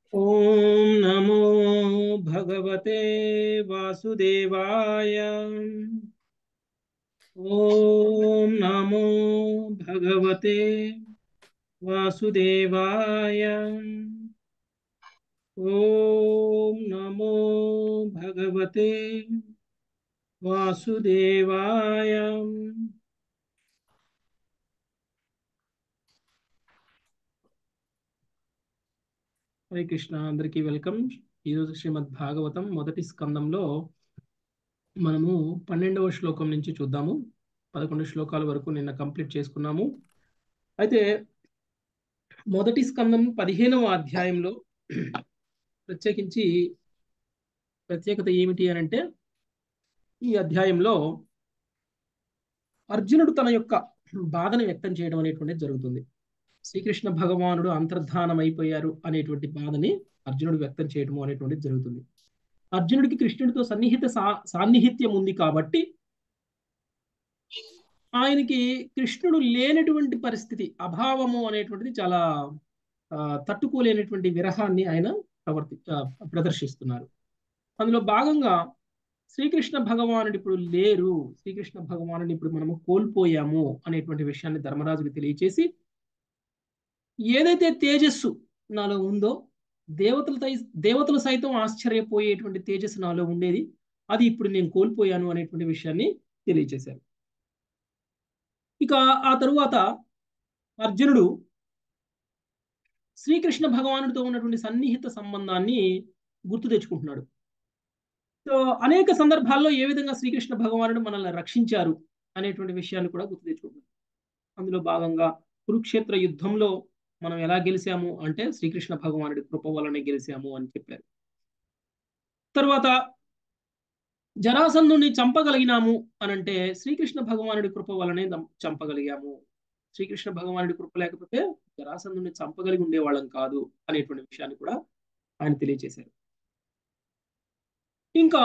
ॐ नमो भगवते वासुदेवाय ॐ नमो भगवते वासुदेवाय ॐ नमो भगवते वासुदेवाय హరే కృష్ణ అందరికీ వెల్కమ్ ఈరోజు శ్రీమద్ భాగవతం మొదటి స్కందంలో మనము పన్నెండవ శ్లోకం నుంచి చూద్దాము పదకొండు శ్లోకాల వరకు నిన్న కంప్లీట్ చేసుకున్నాము అయితే మొదటి స్కందం పదిహేనవ అధ్యాయంలో ప్రత్యేకించి ప్రత్యేకత ఏమిటి అని అంటే ఈ అధ్యాయంలో అర్జునుడు తన యొక్క బాధను వ్యక్తం చేయడం అనేటువంటిది జరుగుతుంది శ్రీకృష్ణ భగవానుడు అంతర్ధానం అయిపోయారు అనేటువంటి బాధని అర్జునుడు వ్యక్తం చేయడం అనేటువంటిది జరుగుతుంది అర్జునుడికి కృష్ణుడితో సన్నిహిత సా సాన్నిహిత్యం ఉంది కాబట్టి ఆయనకి కృష్ణుడు లేనటువంటి పరిస్థితి అభావము అనేటువంటిది చాలా తట్టుకోలేనటువంటి విరహాన్ని ఆయన ప్రవర్తి ప్రదర్శిస్తున్నారు అందులో భాగంగా శ్రీకృష్ణ భగవానుడు ఇప్పుడు లేరు శ్రీకృష్ణ భగవానుడు ఇప్పుడు మనము కోల్పోయాము అనేటువంటి విషయాన్ని ధర్మరాజుకి తెలియచేసి ఏదైతే తేజస్సు నాలో ఉందో దేవతల దేవతలు సైతం ఆశ్చర్యపోయేటువంటి తేజస్సు నాలో ఉండేది అది ఇప్పుడు నేను కోల్పోయాను అనేటువంటి విషయాన్ని తెలియచేశారు ఇక ఆ తరువాత అర్జునుడు శ్రీకృష్ణ భగవానుడితో ఉన్నటువంటి సన్నిహిత సంబంధాన్ని గుర్తు తెచ్చుకుంటున్నాడు సో అనేక సందర్భాల్లో ఏ విధంగా శ్రీకృష్ణ భగవానుడు మనల్ని రక్షించారు అనేటువంటి విషయాన్ని కూడా గుర్తు తెచ్చుకుంటున్నాడు అందులో భాగంగా కురుక్షేత్ర యుద్ధంలో మనం ఎలా గెలిచాము అంటే శ్రీకృష్ణ భగవానుడి కృప వలనే గెలిచాము అని చెప్పారు తర్వాత జరాసంధుని చంపగలిగినాము అని అంటే శ్రీకృష్ణ భగవానుడి కృప వలనే చంపగలిగాము శ్రీకృష్ణ భగవానుడి కృప లేకపోతే జరాసంధుని చంపగలిగి ఉండేవాళ్ళం కాదు అనేటువంటి విషయాన్ని కూడా ఆయన తెలియజేశారు ఇంకా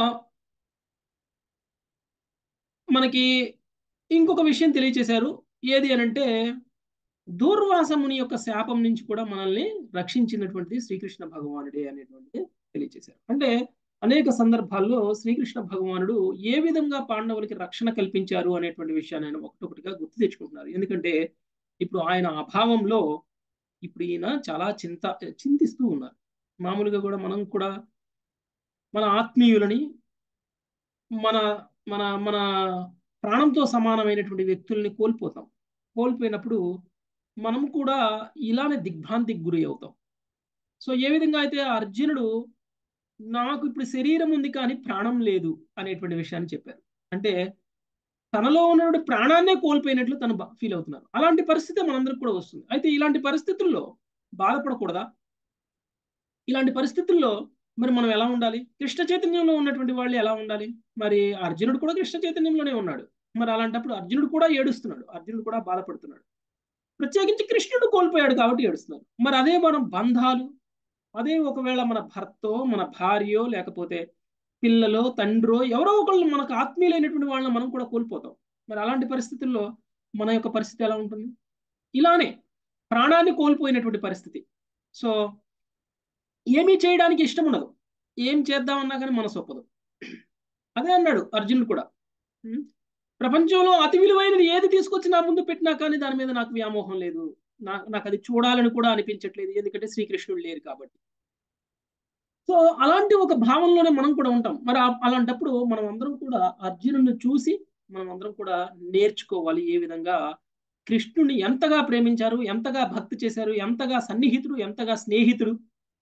మనకి ఇంకొక విషయం తెలియచేశారు ఏది అనంటే దూర్వాసముని యొక్క శాపం నుంచి కూడా మనల్ని రక్షించినటువంటి శ్రీకృష్ణ భగవానుడే అనేటువంటిది తెలియచేశారు అంటే అనేక సందర్భాల్లో శ్రీకృష్ణ భగవానుడు ఏ విధంగా పాండవులకి రక్షణ కల్పించారు అనేటువంటి విషయాన్ని ఆయన ఒకటొకటిగా గుర్తు తెచ్చుకుంటున్నారు ఎందుకంటే ఇప్పుడు ఆయన అభావంలో ఇప్పుడు ఈయన చాలా చింత చింతిస్తూ ఉన్నారు మామూలుగా కూడా మనం కూడా మన ఆత్మీయులని మన మన మన ప్రాణంతో సమానమైనటువంటి వ్యక్తుల్ని కోల్పోతాం కోల్పోయినప్పుడు మనం కూడా ఇలానే దిగ్భ్రాంతికి గురి అవుతాం సో ఏ విధంగా అయితే అర్జునుడు నాకు ఇప్పుడు శరీరం ఉంది కానీ ప్రాణం లేదు అనేటువంటి విషయాన్ని చెప్పారు అంటే తనలో ఉన్నటువంటి ప్రాణాన్నే కోల్పోయినట్లు తను ఫీల్ అవుతున్నారు అలాంటి పరిస్థితి మనందరికి కూడా వస్తుంది అయితే ఇలాంటి పరిస్థితుల్లో బాధపడకూడదా ఇలాంటి పరిస్థితుల్లో మరి మనం ఎలా ఉండాలి కృష్ణ చైతన్యంలో ఉన్నటువంటి వాళ్ళు ఎలా ఉండాలి మరి అర్జునుడు కూడా కృష్ణ చైతన్యంలోనే ఉన్నాడు మరి అలాంటప్పుడు అర్జునుడు కూడా ఏడుస్తున్నాడు అర్జునుడు కూడా బాధపడుతున్నాడు ప్రత్యేకించి కృష్ణుడు కోల్పోయాడు కాబట్టి ఏడుస్తున్నారు మరి అదే మనం బంధాలు అదే ఒకవేళ మన భర్తో మన భార్యో లేకపోతే పిల్లలో తండ్రో ఎవరో ఒకళ్ళు మనకు ఆత్మీయులైనటువంటి వాళ్ళని మనం కూడా కోల్పోతాం మరి అలాంటి పరిస్థితుల్లో మన యొక్క పరిస్థితి ఎలా ఉంటుంది ఇలానే ప్రాణాన్ని కోల్పోయినటువంటి పరిస్థితి సో ఏమీ చేయడానికి ఇష్టం ఉండదు ఏం చేద్దామన్నా కానీ మనసు ఒప్పదు అదే అన్నాడు అర్జునుడు కూడా ప్రపంచంలో అతి విలువైనది ఏది తీసుకొచ్చి నా ముందు పెట్టినా కానీ దాని మీద నాకు వ్యామోహం లేదు నా నాకు అది చూడాలని కూడా అనిపించట్లేదు ఎందుకంటే శ్రీకృష్ణుడు లేరు కాబట్టి సో అలాంటి ఒక భావంలోనే మనం కూడా ఉంటాం మరి అలాంటప్పుడు మనం అందరం కూడా అర్జునుడిని చూసి మనం అందరం కూడా నేర్చుకోవాలి ఏ విధంగా కృష్ణుని ఎంతగా ప్రేమించారు ఎంతగా భక్తి చేశారు ఎంతగా సన్నిహితుడు ఎంతగా స్నేహితుడు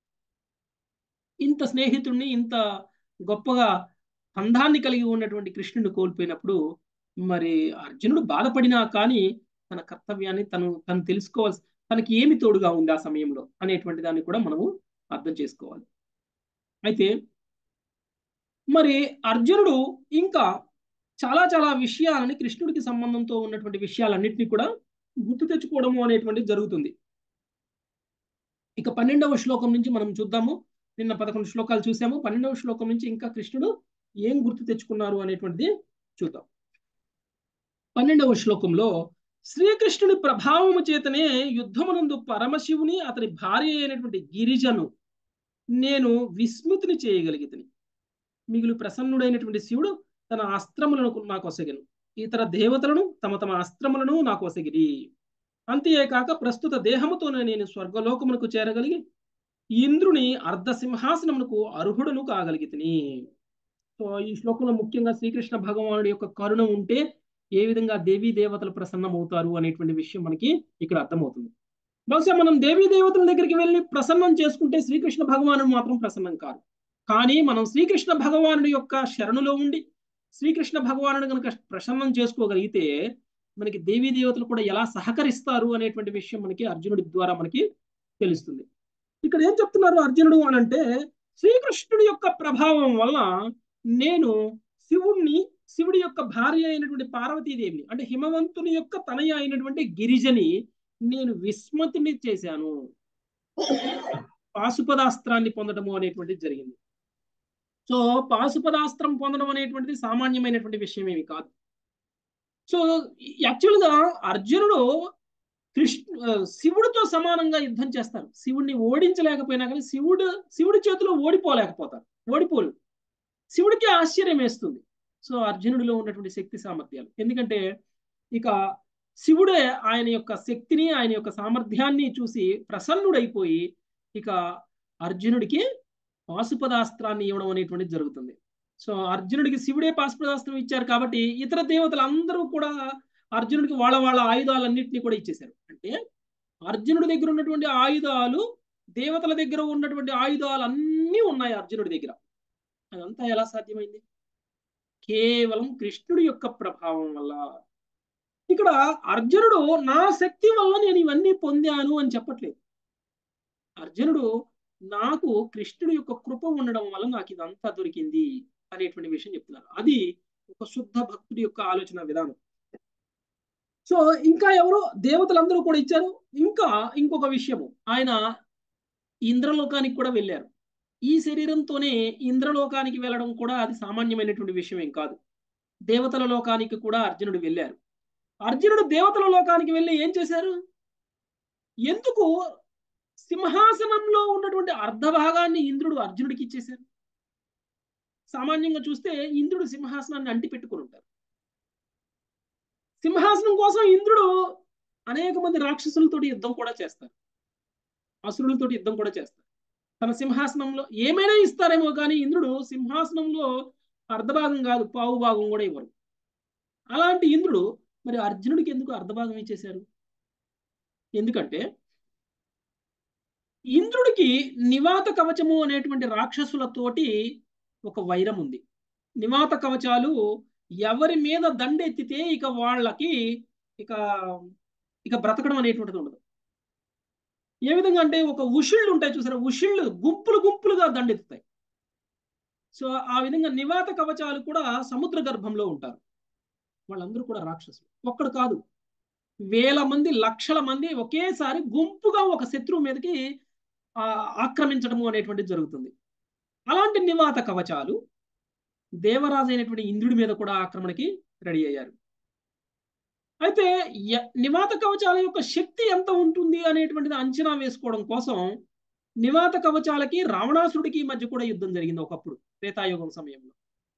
ఇంత స్నేహితుడిని ఇంత గొప్పగా బంధాన్ని కలిగి ఉన్నటువంటి కృష్ణుని కోల్పోయినప్పుడు మరి అర్జునుడు బాధపడినా కానీ తన కర్తవ్యాన్ని తను తను తెలుసుకోవాల్సి తనకి ఏమి తోడుగా ఉంది ఆ సమయంలో అనేటువంటి దాన్ని కూడా మనము అర్థం చేసుకోవాలి అయితే మరి అర్జునుడు ఇంకా చాలా చాలా విషయాలని కృష్ణుడికి సంబంధంతో ఉన్నటువంటి విషయాలన్నింటినీ కూడా గుర్తు తెచ్చుకోవడము అనేటువంటిది జరుగుతుంది ఇక పన్నెండవ శ్లోకం నుంచి మనం చూద్దాము నిన్న పదకొండు శ్లోకాలు చూసాము పన్నెండవ శ్లోకం నుంచి ఇంకా కృష్ణుడు ఏం గుర్తు తెచ్చుకున్నారు అనేటువంటిది చూద్దాం పన్నెండవ శ్లోకంలో శ్రీకృష్ణుని ప్రభావము చేతనే యుద్ధమునందు పరమశివుని అతని భార్య అయినటువంటి గిరిజను నేను విస్మృతిని చేయగలిగితని మిగులు ప్రసన్నుడైనటువంటి శివుడు తన అస్త్రములను నాకు ఒసగిను ఇతర దేవతలను తమ తమ అస్త్రములను నాకు ఒసగిరి అంతేకాక ప్రస్తుత దేహముతోనే నేను స్వర్గలోకమునకు చేరగలిగి ఇంద్రుని అర్ధ సింహాసనమునకు అర్హుడును కాగలిగితిని సో ఈ శ్లోకంలో ముఖ్యంగా శ్రీకృష్ణ భగవానుడి యొక్క కరుణ ఉంటే ఏ విధంగా దేవీ దేవతలు ప్రసన్నమవుతారు అనేటువంటి విషయం మనకి ఇక్కడ అర్థమవుతుంది బహుశా మనం దేవీ దేవతల దగ్గరికి వెళ్ళి ప్రసన్నం చేసుకుంటే శ్రీకృష్ణ భగవానుడు మాత్రం ప్రసన్నం కాదు కానీ మనం శ్రీకృష్ణ భగవానుడి యొక్క శరణులో ఉండి శ్రీకృష్ణ భగవానుడు కనుక ప్రసన్నం చేసుకోగలిగితే మనకి దేవీ దేవతలు కూడా ఎలా సహకరిస్తారు అనేటువంటి విషయం మనకి అర్జునుడి ద్వారా మనకి తెలుస్తుంది ఇక్కడ ఏం చెప్తున్నారు అర్జునుడు అని అంటే శ్రీకృష్ణుడి యొక్క ప్రభావం వల్ల నేను శివుణ్ణి శివుడి యొక్క భార్య అయినటువంటి పార్వతీదేవిని అంటే హిమవంతుని యొక్క తనయ అయినటువంటి గిరిజని నేను విస్మతిని చేశాను పాశుపదాస్త్రాన్ని పొందడము అనేటువంటిది జరిగింది సో పాశుపదాస్త్రం పొందడం అనేటువంటిది సామాన్యమైనటువంటి విషయం ఏమి కాదు సో యాక్చువల్గా అర్జునుడు కృష్ణ శివుడితో సమానంగా యుద్ధం చేస్తారు శివుడిని ఓడించలేకపోయినా కానీ శివుడు శివుడి చేతిలో ఓడిపోలేకపోతారు ఓడిపోలు శివుడికి ఆశ్చర్యం వేస్తుంది సో అర్జునుడిలో ఉన్నటువంటి శక్తి సామర్థ్యాలు ఎందుకంటే ఇక శివుడే ఆయన యొక్క శక్తిని ఆయన యొక్క సామర్థ్యాన్ని చూసి ప్రసన్నుడైపోయి ఇక అర్జునుడికి పాశుపదాస్త్రాన్ని ఇవ్వడం అనేటువంటిది జరుగుతుంది సో అర్జునుడికి శివుడే పాశుపదాస్త్రం ఇచ్చారు కాబట్టి ఇతర దేవతలు అందరూ కూడా అర్జునుడికి వాళ్ళ వాళ్ళ ఆయుధాలన్నింటినీ కూడా ఇచ్చేశారు అంటే అర్జునుడి దగ్గర ఉన్నటువంటి ఆయుధాలు దేవతల దగ్గర ఉన్నటువంటి ఆయుధాలు అన్నీ ఉన్నాయి అర్జునుడి దగ్గర అదంతా ఎలా సాధ్యమైంది కేవలం కృష్ణుడి యొక్క ప్రభావం వల్ల ఇక్కడ అర్జునుడు నా శక్తి వల్ల నేను ఇవన్నీ పొందాను అని చెప్పట్లేదు అర్జునుడు నాకు కృష్ణుడి యొక్క కృప ఉండడం వల్ల నాకు ఇదంతా దొరికింది అనేటువంటి విషయం చెప్తున్నారు అది ఒక శుద్ధ భక్తుడి యొక్క ఆలోచన విధానం సో ఇంకా ఎవరు దేవతలందరూ కూడా ఇచ్చారు ఇంకా ఇంకొక విషయము ఆయన ఇంద్రలోకానికి కూడా వెళ్ళారు ఈ శరీరంతోనే ఇంద్రలోకానికి వెళ్ళడం కూడా అది సామాన్యమైనటువంటి విషయం ఏం కాదు దేవతల లోకానికి కూడా అర్జునుడు వెళ్ళారు అర్జునుడు దేవతల లోకానికి వెళ్ళి ఏం చేశారు ఎందుకు సింహాసనంలో ఉన్నటువంటి అర్ధ భాగాన్ని ఇంద్రుడు అర్జునుడికి ఇచ్చేశారు సామాన్యంగా చూస్తే ఇంద్రుడు సింహాసనాన్ని అంటి పెట్టుకుని ఉంటారు సింహాసనం కోసం ఇంద్రుడు అనేక మంది రాక్షసులతోటి యుద్ధం కూడా చేస్తారు అసురులతో యుద్ధం కూడా చేస్తారు తన సింహాసనంలో ఏమైనా ఇస్తారేమో కానీ ఇంద్రుడు సింహాసనంలో అర్ధభాగం కాదు పావు భాగం కూడా ఇవ్వరు అలాంటి ఇంద్రుడు మరి అర్జునుడికి ఎందుకు అర్ధభాగం ఇచ్చేశారు ఎందుకంటే ఇంద్రుడికి నివాత కవచము అనేటువంటి రాక్షసులతోటి ఒక వైరం ఉంది నివాత కవచాలు ఎవరి మీద దండెత్తితే ఇక వాళ్ళకి ఇక ఇక బ్రతకడం అనేటువంటిది ఉండదు ఏ విధంగా అంటే ఒక ఉషిళ్ళు ఉంటాయి చూసారా ఉషిళ్ళు గుంపులు గుంపులుగా దండెత్తుతాయి సో ఆ విధంగా నివాత కవచాలు కూడా సముద్ర గర్భంలో ఉంటారు వాళ్ళందరూ కూడా రాక్షసులు ఒక్కడు కాదు వేల మంది లక్షల మంది ఒకేసారి గుంపుగా ఒక శత్రువు మీదకి ఆక్రమించడము అనేటువంటిది జరుగుతుంది అలాంటి నివాత కవచాలు దేవరాజు అయినటువంటి ఇంద్రుడి మీద కూడా ఆక్రమణకి రెడీ అయ్యారు అయితే నివాత కవచాల యొక్క శక్తి ఎంత ఉంటుంది అనేటువంటిది అంచనా వేసుకోవడం కోసం నివాత కవచాలకి రావణాసురుడికి మధ్య కూడా యుద్ధం జరిగింది ఒకప్పుడు త్రేతాయుగం సమయంలో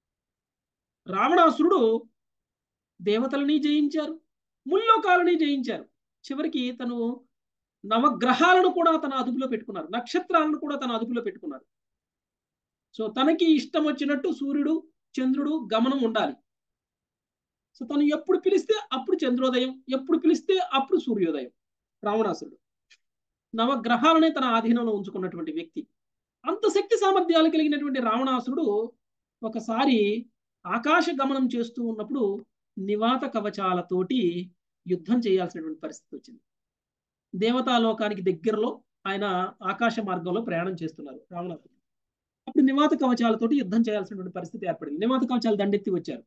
రావణాసురుడు దేవతలని జయించారు ముల్లోకాలని జయించారు చివరికి తను నవగ్రహాలను కూడా తన అదుపులో పెట్టుకున్నారు నక్షత్రాలను కూడా తన అదుపులో పెట్టుకున్నారు సో తనకి ఇష్టం వచ్చినట్టు సూర్యుడు చంద్రుడు గమనం ఉండాలి సో తను ఎప్పుడు పిలిస్తే అప్పుడు చంద్రోదయం ఎప్పుడు పిలిస్తే అప్పుడు సూర్యోదయం రావణాసురుడు నవగ్రహాలనే తన ఆధీనంలో ఉంచుకున్నటువంటి వ్యక్తి అంత శక్తి సామర్థ్యాలు కలిగినటువంటి రావణాసురుడు ఒకసారి ఆకాశ గమనం చేస్తూ ఉన్నప్పుడు నివాత కవచాలతోటి యుద్ధం చేయాల్సినటువంటి పరిస్థితి వచ్చింది దేవతాలోకానికి దగ్గరలో ఆయన ఆకాశ మార్గంలో ప్రయాణం చేస్తున్నారు రావణాసురుడు అప్పుడు నివాత కవచాలతోటి యుద్ధం చేయాల్సినటువంటి పరిస్థితి ఏర్పడింది నివాత కవచాలు దండెత్తి వచ్చారు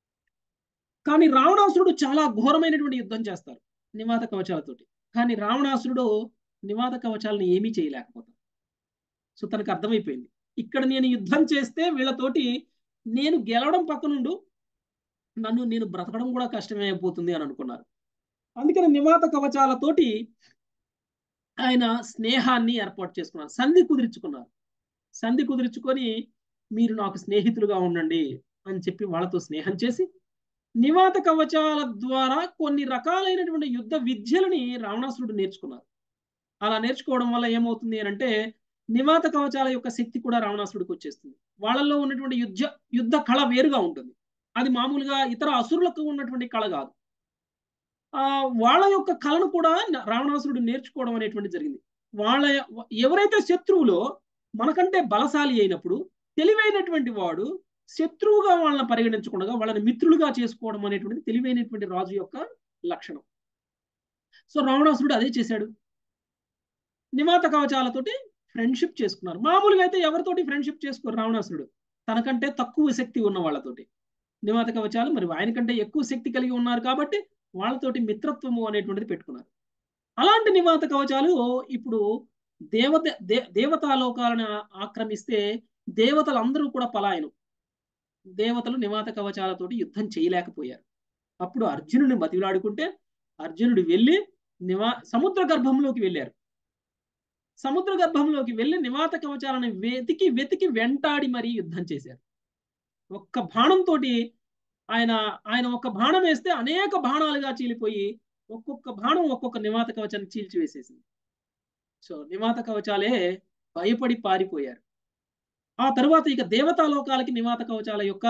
కానీ రావణాసురుడు చాలా ఘోరమైనటువంటి యుద్ధం చేస్తారు నివాత కవచాలతోటి కానీ రావణాసురుడు నివాత కవచాలను ఏమీ చేయలేకపోతారు సో తనకు అర్థమైపోయింది ఇక్కడ నేను యుద్ధం చేస్తే వీళ్ళతోటి నేను గెలవడం పక్కనుండు నన్ను నేను బ్రతకడం కూడా కష్టమే అయిపోతుంది అని అనుకున్నారు అందుకని నివాత కవచాలతోటి ఆయన స్నేహాన్ని ఏర్పాటు చేసుకున్నారు సంధి కుదిర్చుకున్నారు సంధి కుదుర్చుకొని మీరు నాకు స్నేహితులుగా ఉండండి అని చెప్పి వాళ్ళతో స్నేహం చేసి నివాత కవచాల ద్వారా కొన్ని రకాలైనటువంటి యుద్ధ విద్యలని రావణాసురుడు నేర్చుకున్నారు అలా నేర్చుకోవడం వల్ల ఏమవుతుంది అని అంటే నివాత కవచాల యొక్క శక్తి కూడా రావణాసురుడికి వచ్చేస్తుంది వాళ్ళల్లో ఉన్నటువంటి యుద్ధ యుద్ధ కళ వేరుగా ఉంటుంది అది మామూలుగా ఇతర అసురులకు ఉన్నటువంటి కళ కాదు ఆ వాళ్ళ యొక్క కళను కూడా రావణాసురుడు నేర్చుకోవడం అనేటువంటి జరిగింది వాళ్ళ ఎవరైతే శత్రువులో మనకంటే బలశాలి అయినప్పుడు తెలివైనటువంటి వాడు శత్రువుగా వాళ్ళని పరిగణించకుండా వాళ్ళని మిత్రులుగా చేసుకోవడం అనేటువంటిది తెలివైనటువంటి రాజు యొక్క లక్షణం సో రావణాసురుడు అదే చేశాడు నివాత కవచాలతోటి ఫ్రెండ్షిప్ చేసుకున్నారు మామూలుగా అయితే ఎవరితోటి ఫ్రెండ్షిప్ చేసుకోరు రావణాసురుడు తనకంటే తక్కువ శక్తి ఉన్న వాళ్ళతోటి నివాత కవచాలు మరి ఆయన కంటే ఎక్కువ శక్తి కలిగి ఉన్నారు కాబట్టి వాళ్ళతోటి మిత్రత్వము అనేటువంటిది పెట్టుకున్నారు అలాంటి నివాత కవచాలు ఇప్పుడు దేవత దే దేవతాలోకాలను ఆక్రమిస్తే దేవతలందరూ కూడా పలాయనం దేవతలు నివాత కవచాలతోటి యుద్ధం చేయలేకపోయారు అప్పుడు అర్జునుడిని బతిలాడుకుంటే అర్జునుడు వెళ్ళి నివా సముద్ర గర్భంలోకి వెళ్ళారు సముద్ర గర్భంలోకి వెళ్ళి నివాత కవచాలను వెతికి వెతికి వెంటాడి మరీ యుద్ధం చేశారు ఒక్క బాణంతో ఆయన ఆయన ఒక్క బాణం వేస్తే అనేక బాణాలుగా చీలిపోయి ఒక్కొక్క బాణం ఒక్కొక్క నివాత కవచాన్ని చీల్చివేసేసింది సో నివాత కవచాలే భయపడి పారిపోయారు ఆ తరువాత ఇక దేవతాలోకాలకి నివాత కవచాల యొక్క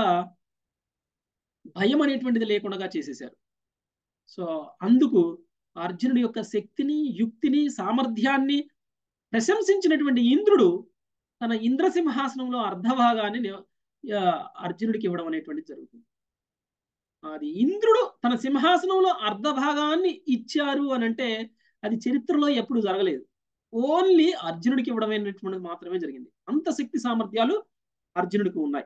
భయం అనేటువంటిది లేకుండా చేసేశారు సో అందుకు అర్జునుడి యొక్క శక్తిని యుక్తిని సామర్థ్యాన్ని ప్రశంసించినటువంటి ఇంద్రుడు తన ఇంద్రసింహాసనంలో అర్ధభాగాన్ని అర్జునుడికి ఇవ్వడం అనేటువంటిది జరుగుతుంది అది ఇంద్రుడు తన సింహాసనంలో అర్ధభాగాన్ని ఇచ్చారు అని అంటే అది చరిత్రలో ఎప్పుడు జరగలేదు ఓన్లీ అర్జునుడికి ఇవ్వడం అనేటువంటిది మాత్రమే జరిగింది అంత శక్తి సామర్థ్యాలు అర్జునుడికి ఉన్నాయి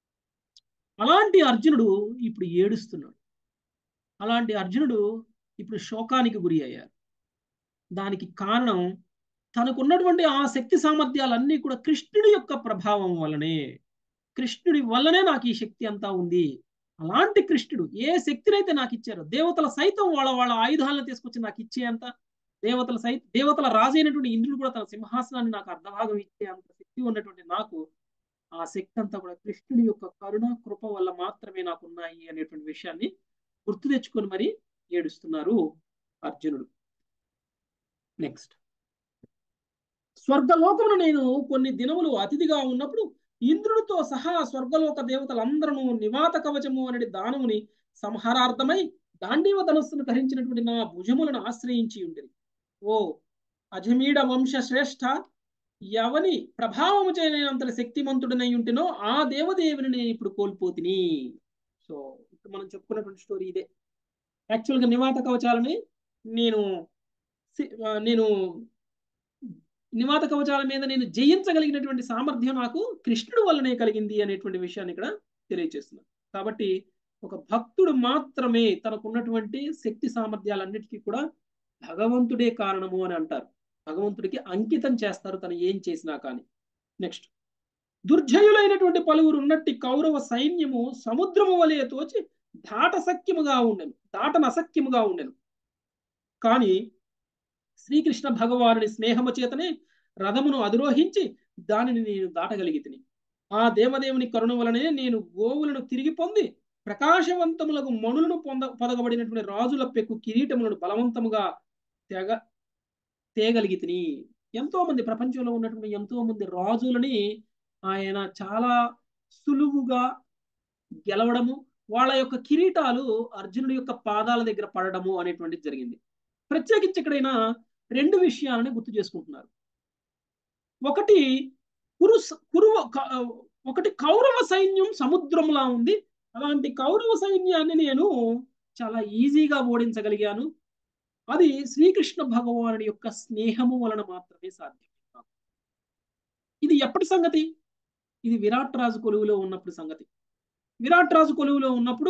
అలాంటి అర్జునుడు ఇప్పుడు ఏడుస్తున్నాడు అలాంటి అర్జునుడు ఇప్పుడు శోకానికి గురి అయ్యారు దానికి కారణం తనకున్నటువంటి ఆ శక్తి సామర్థ్యాలన్నీ కూడా కృష్ణుడి యొక్క ప్రభావం వల్లనే కృష్ణుడి వల్లనే నాకు ఈ శక్తి అంతా ఉంది అలాంటి కృష్ణుడు ఏ శక్తినైతే నాకు ఇచ్చారో దేవతల సైతం వాళ్ళ వాళ్ళ ఆయుధాలను తీసుకొచ్చి నాకు ఇచ్చే అంత దేవతల సై దేవతల రాజు అయినటువంటి ఇంద్రుడు కూడా తన సింహాసనాన్ని నాకు అర్ధభాగం ఇచ్చే అంత శక్తి ఉన్నటువంటి నాకు ఆ శక్తి అంతా కూడా కృష్ణుడి యొక్క కరుణ కృప వల్ల మాత్రమే నాకు ఉన్నాయి అనేటువంటి విషయాన్ని గుర్తు తెచ్చుకొని మరి ఏడుస్తున్నారు అర్జునుడు నెక్స్ట్ స్వర్గలోకమును నేను కొన్ని దినములు అతిథిగా ఉన్నప్పుడు ఇంద్రుడితో సహా స్వర్గలోక దేవతలందరూ నివాత కవచము అనే దానముని సంహారార్థమై దాండీవ ధనస్సును ధరించినటువంటి నా భుజములను ఆశ్రయించి ఉండేది ఓ అజమీడ వంశ శ్రేష్ఠ ఎవని ప్రభావము చేయనంతటి శక్తిమంతుడనై ఉంటేనో ఆ దేవదేవుని నేను ఇప్పుడు కోల్పోతిని సో ఇప్పుడు మనం చెప్పుకున్నటువంటి స్టోరీ ఇదే యాక్చువల్గా నివాత కవచాలని నేను నేను నివాత కవచాల మీద నేను జయించగలిగినటువంటి సామర్థ్యం నాకు కృష్ణుడు వల్లనే కలిగింది అనేటువంటి విషయాన్ని ఇక్కడ తెలియజేస్తున్నాను కాబట్టి ఒక భక్తుడు మాత్రమే తనకున్నటువంటి శక్తి సామర్థ్యాలన్నిటికీ కూడా భగవంతుడే కారణము అని అంటారు భగవంతుడికి అంకితం చేస్తారు తను ఏం చేసినా కానీ నెక్స్ట్ దుర్జయులైనటువంటి పలువురు ఉన్నట్టి కౌరవ సైన్యము సముద్రము వలె తోచి దాటసక్యముగా ఉండెను దాటనసక్యముగా ఉండెను కానీ శ్రీకృష్ణ భగవానుని స్నేహము చేతనే రథమును అధిరోహించి దానిని నేను దాటగలిగితిని ఆ దేవదేవుని కరుణ వలనే నేను గోవులను తిరిగి పొంది ప్రకాశవంతములకు మణులను పొంద పొదగబడినటువంటి రాజుల పెక్కు కిరీటములను బలవంతముగా తెగ తేగలిగితిని ఎంతో మంది ప్రపంచంలో ఉన్నటువంటి ఎంతో మంది రాజులని ఆయన చాలా సులువుగా గెలవడము వాళ్ళ యొక్క కిరీటాలు అర్జునుడి యొక్క పాదాల దగ్గర పడడము అనేటువంటిది జరిగింది ప్రత్యేకించి ఎక్కడైనా రెండు విషయాలని గుర్తు చేసుకుంటున్నారు ఒకటి కురు కురువ ఒకటి కౌరవ సైన్యం సముద్రంలా ఉంది అలాంటి కౌరవ సైన్యాన్ని నేను చాలా ఈజీగా ఓడించగలిగాను అది శ్రీకృష్ణ భగవానుడి యొక్క స్నేహము వలన మాత్రమే సాధ్యం ఇది ఎప్పటి సంగతి ఇది విరాట్ రాజు కొలువులో ఉన్నప్పుడు సంగతి విరాట్ రాజు కొలువులో ఉన్నప్పుడు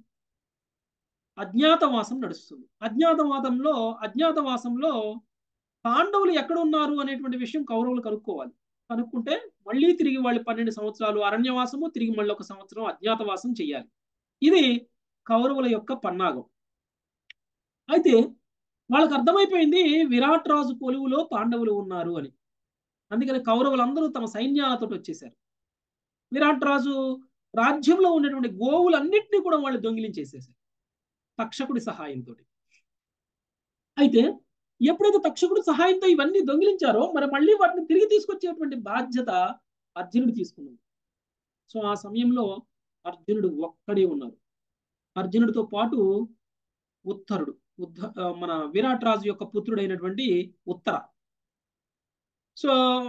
అజ్ఞాతవాసం నడుస్తుంది అజ్ఞాతవాదంలో అజ్ఞాతవాసంలో పాండవులు ఎక్కడ ఉన్నారు అనేటువంటి విషయం కౌరవులు కనుక్కోవాలి కనుక్కుంటే మళ్ళీ తిరిగి వాళ్ళు పన్నెండు సంవత్సరాలు అరణ్యవాసము తిరిగి మళ్ళీ ఒక సంవత్సరం అజ్ఞాతవాసం చేయాలి ఇది కౌరవుల యొక్క పన్నాగం అయితే వాళ్ళకి అర్థమైపోయింది విరాట్ రాజు కొలువులో పాండవులు ఉన్నారు అని అందుకని కౌరవులందరూ తమ సైన్యాలతో వచ్చేసారు విరాట్ రాజు రాజ్యంలో ఉన్నటువంటి గోవులన్నింటినీ కూడా వాళ్ళు దొంగిలించేసేసారు తక్షకుడి సహాయంతో అయితే ఎప్పుడైతే తక్షకుడి సహాయంతో ఇవన్నీ దొంగిలించారో మరి మళ్ళీ వాటిని తిరిగి తీసుకొచ్చేటువంటి బాధ్యత అర్జునుడు తీసుకున్నాడు సో ఆ సమయంలో అర్జునుడు ఒక్కడే ఉన్నారు అర్జునుడితో పాటు ఉత్తరుడు ఉద్ధ మన విరాట్ రాజు యొక్క పుత్రుడైనటువంటి ఉత్తర సో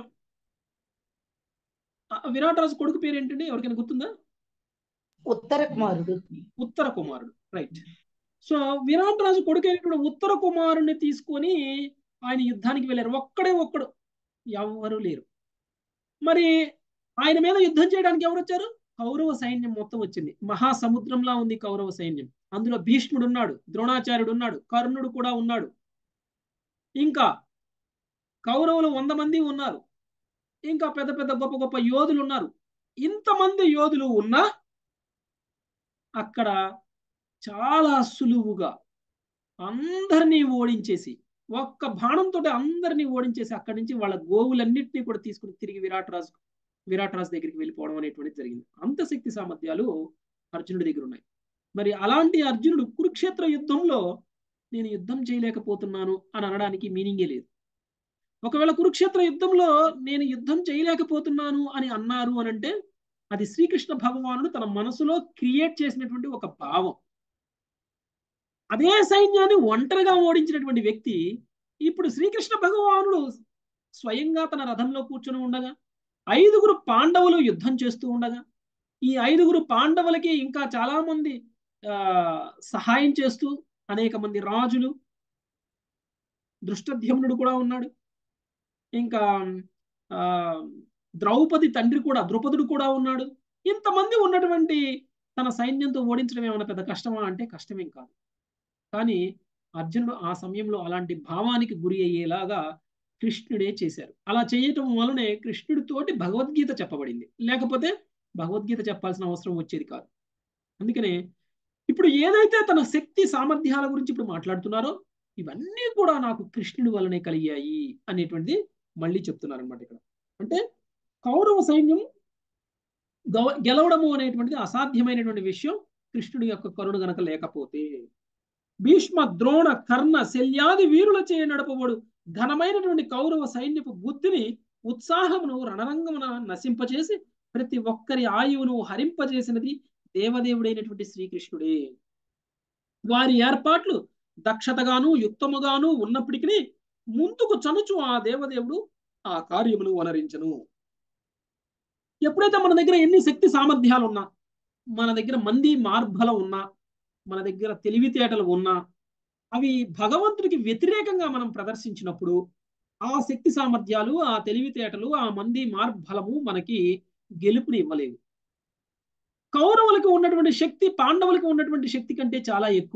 విరాట్ రాజు కొడుకు పేరు ఏంటండి ఎవరికైనా గుర్తుందా ఉత్తర కుమారుడు ఉత్తర కుమారుడు రైట్ సో విరాట్ రాజు కొడుకు అయినటువంటి ఉత్తర కుమారుని తీసుకొని ఆయన యుద్ధానికి వెళ్ళారు ఒక్కడే ఒక్కడు ఎవరు లేరు మరి ఆయన మీద యుద్ధం చేయడానికి ఎవరు వచ్చారు కౌరవ సైన్యం మొత్తం వచ్చింది మహాసముద్రంలా ఉంది కౌరవ సైన్యం అందులో భీష్ముడు ఉన్నాడు ద్రోణాచార్యుడు ఉన్నాడు కర్ణుడు కూడా ఉన్నాడు ఇంకా కౌరవులు వంద మంది ఉన్నారు ఇంకా పెద్ద పెద్ద గొప్ప గొప్ప యోధులు ఉన్నారు ఇంతమంది యోధులు ఉన్నా అక్కడ చాలా సులువుగా అందరినీ ఓడించేసి ఒక్క బాణంతో అందరినీ ఓడించేసి అక్కడి నుంచి వాళ్ళ గోవులన్నింటినీ కూడా తీసుకుని తిరిగి విరాట్ రాజు విరాట్ రాజు దగ్గరికి వెళ్ళిపోవడం అనేటువంటిది జరిగింది అంత శక్తి సామర్థ్యాలు అర్జునుడి దగ్గర ఉన్నాయి మరి అలాంటి అర్జునుడు కురుక్షేత్ర యుద్ధంలో నేను యుద్ధం చేయలేకపోతున్నాను అని అనడానికి మీనింగే లేదు ఒకవేళ కురుక్షేత్ర యుద్ధంలో నేను యుద్ధం చేయలేకపోతున్నాను అని అన్నారు అని అంటే అది శ్రీకృష్ణ భగవానుడు తన మనసులో క్రియేట్ చేసినటువంటి ఒక భావం అదే సైన్యాన్ని ఒంటరిగా ఓడించినటువంటి వ్యక్తి ఇప్పుడు శ్రీకృష్ణ భగవానుడు స్వయంగా తన రథంలో కూర్చొని ఉండగా ఐదుగురు పాండవులు యుద్ధం చేస్తూ ఉండగా ఈ ఐదుగురు పాండవులకి ఇంకా చాలా మంది ఆ సహాయం చేస్తూ అనేక మంది రాజులు దృష్టధ్యమునుడు కూడా ఉన్నాడు ఇంకా ఆ ద్రౌపది తండ్రి కూడా ద్రుపదుడు కూడా ఉన్నాడు ఇంతమంది ఉన్నటువంటి తన సైన్యంతో ఓడించడం ఏమైనా పెద్ద కష్టమా అంటే కష్టమేం కాదు కానీ అర్జునుడు ఆ సమయంలో అలాంటి భావానికి గురి అయ్యేలాగా కృష్ణుడే చేశారు అలా చేయటం వలనే కృష్ణుడితోటి భగవద్గీత చెప్పబడింది లేకపోతే భగవద్గీత చెప్పాల్సిన అవసరం వచ్చేది కాదు అందుకనే ఇప్పుడు ఏదైతే తన శక్తి సామర్థ్యాల గురించి ఇప్పుడు మాట్లాడుతున్నారో ఇవన్నీ కూడా నాకు కృష్ణుడి వల్లనే కలిగాయి అనేటువంటిది మళ్ళీ చెప్తున్నారు అనమాట ఇక్కడ అంటే కౌరవ సైన్యం గెలవడము అనేటువంటిది అసాధ్యమైనటువంటి విషయం కృష్ణుడి యొక్క కరుణ గనక లేకపోతే భీష్మ ద్రోణ కర్ణ శల్యాది వీరులచే నడపబడు ఘనమైనటువంటి కౌరవ సైన్యపు బుద్ధిని ఉత్సాహమును రణరంగమున నశింపచేసి ప్రతి ఒక్కరి ఆయువును హరింపజేసినది దేవదేవుడైనటువంటి శ్రీకృష్ణుడే వారి ఏర్పాట్లు దక్షతగాను యుక్తముగాను ఉన్నప్పటికీ ముందుకు చనుచు ఆ దేవదేవుడు ఆ కార్యమును వనరించను ఎప్పుడైతే మన దగ్గర ఎన్ని శక్తి సామర్థ్యాలు ఉన్నా మన దగ్గర మంది మార్బలం ఉన్నా మన దగ్గర తెలివితేటలు ఉన్నా అవి భగవంతుడికి వ్యతిరేకంగా మనం ప్రదర్శించినప్పుడు ఆ శక్తి సామర్థ్యాలు ఆ తెలివితేటలు ఆ మంది మార్బలము మనకి గెలుపుని ఇవ్వలేవు కౌరవులకు ఉన్నటువంటి శక్తి పాండవులకు ఉన్నటువంటి శక్తి కంటే చాలా ఎక్కువ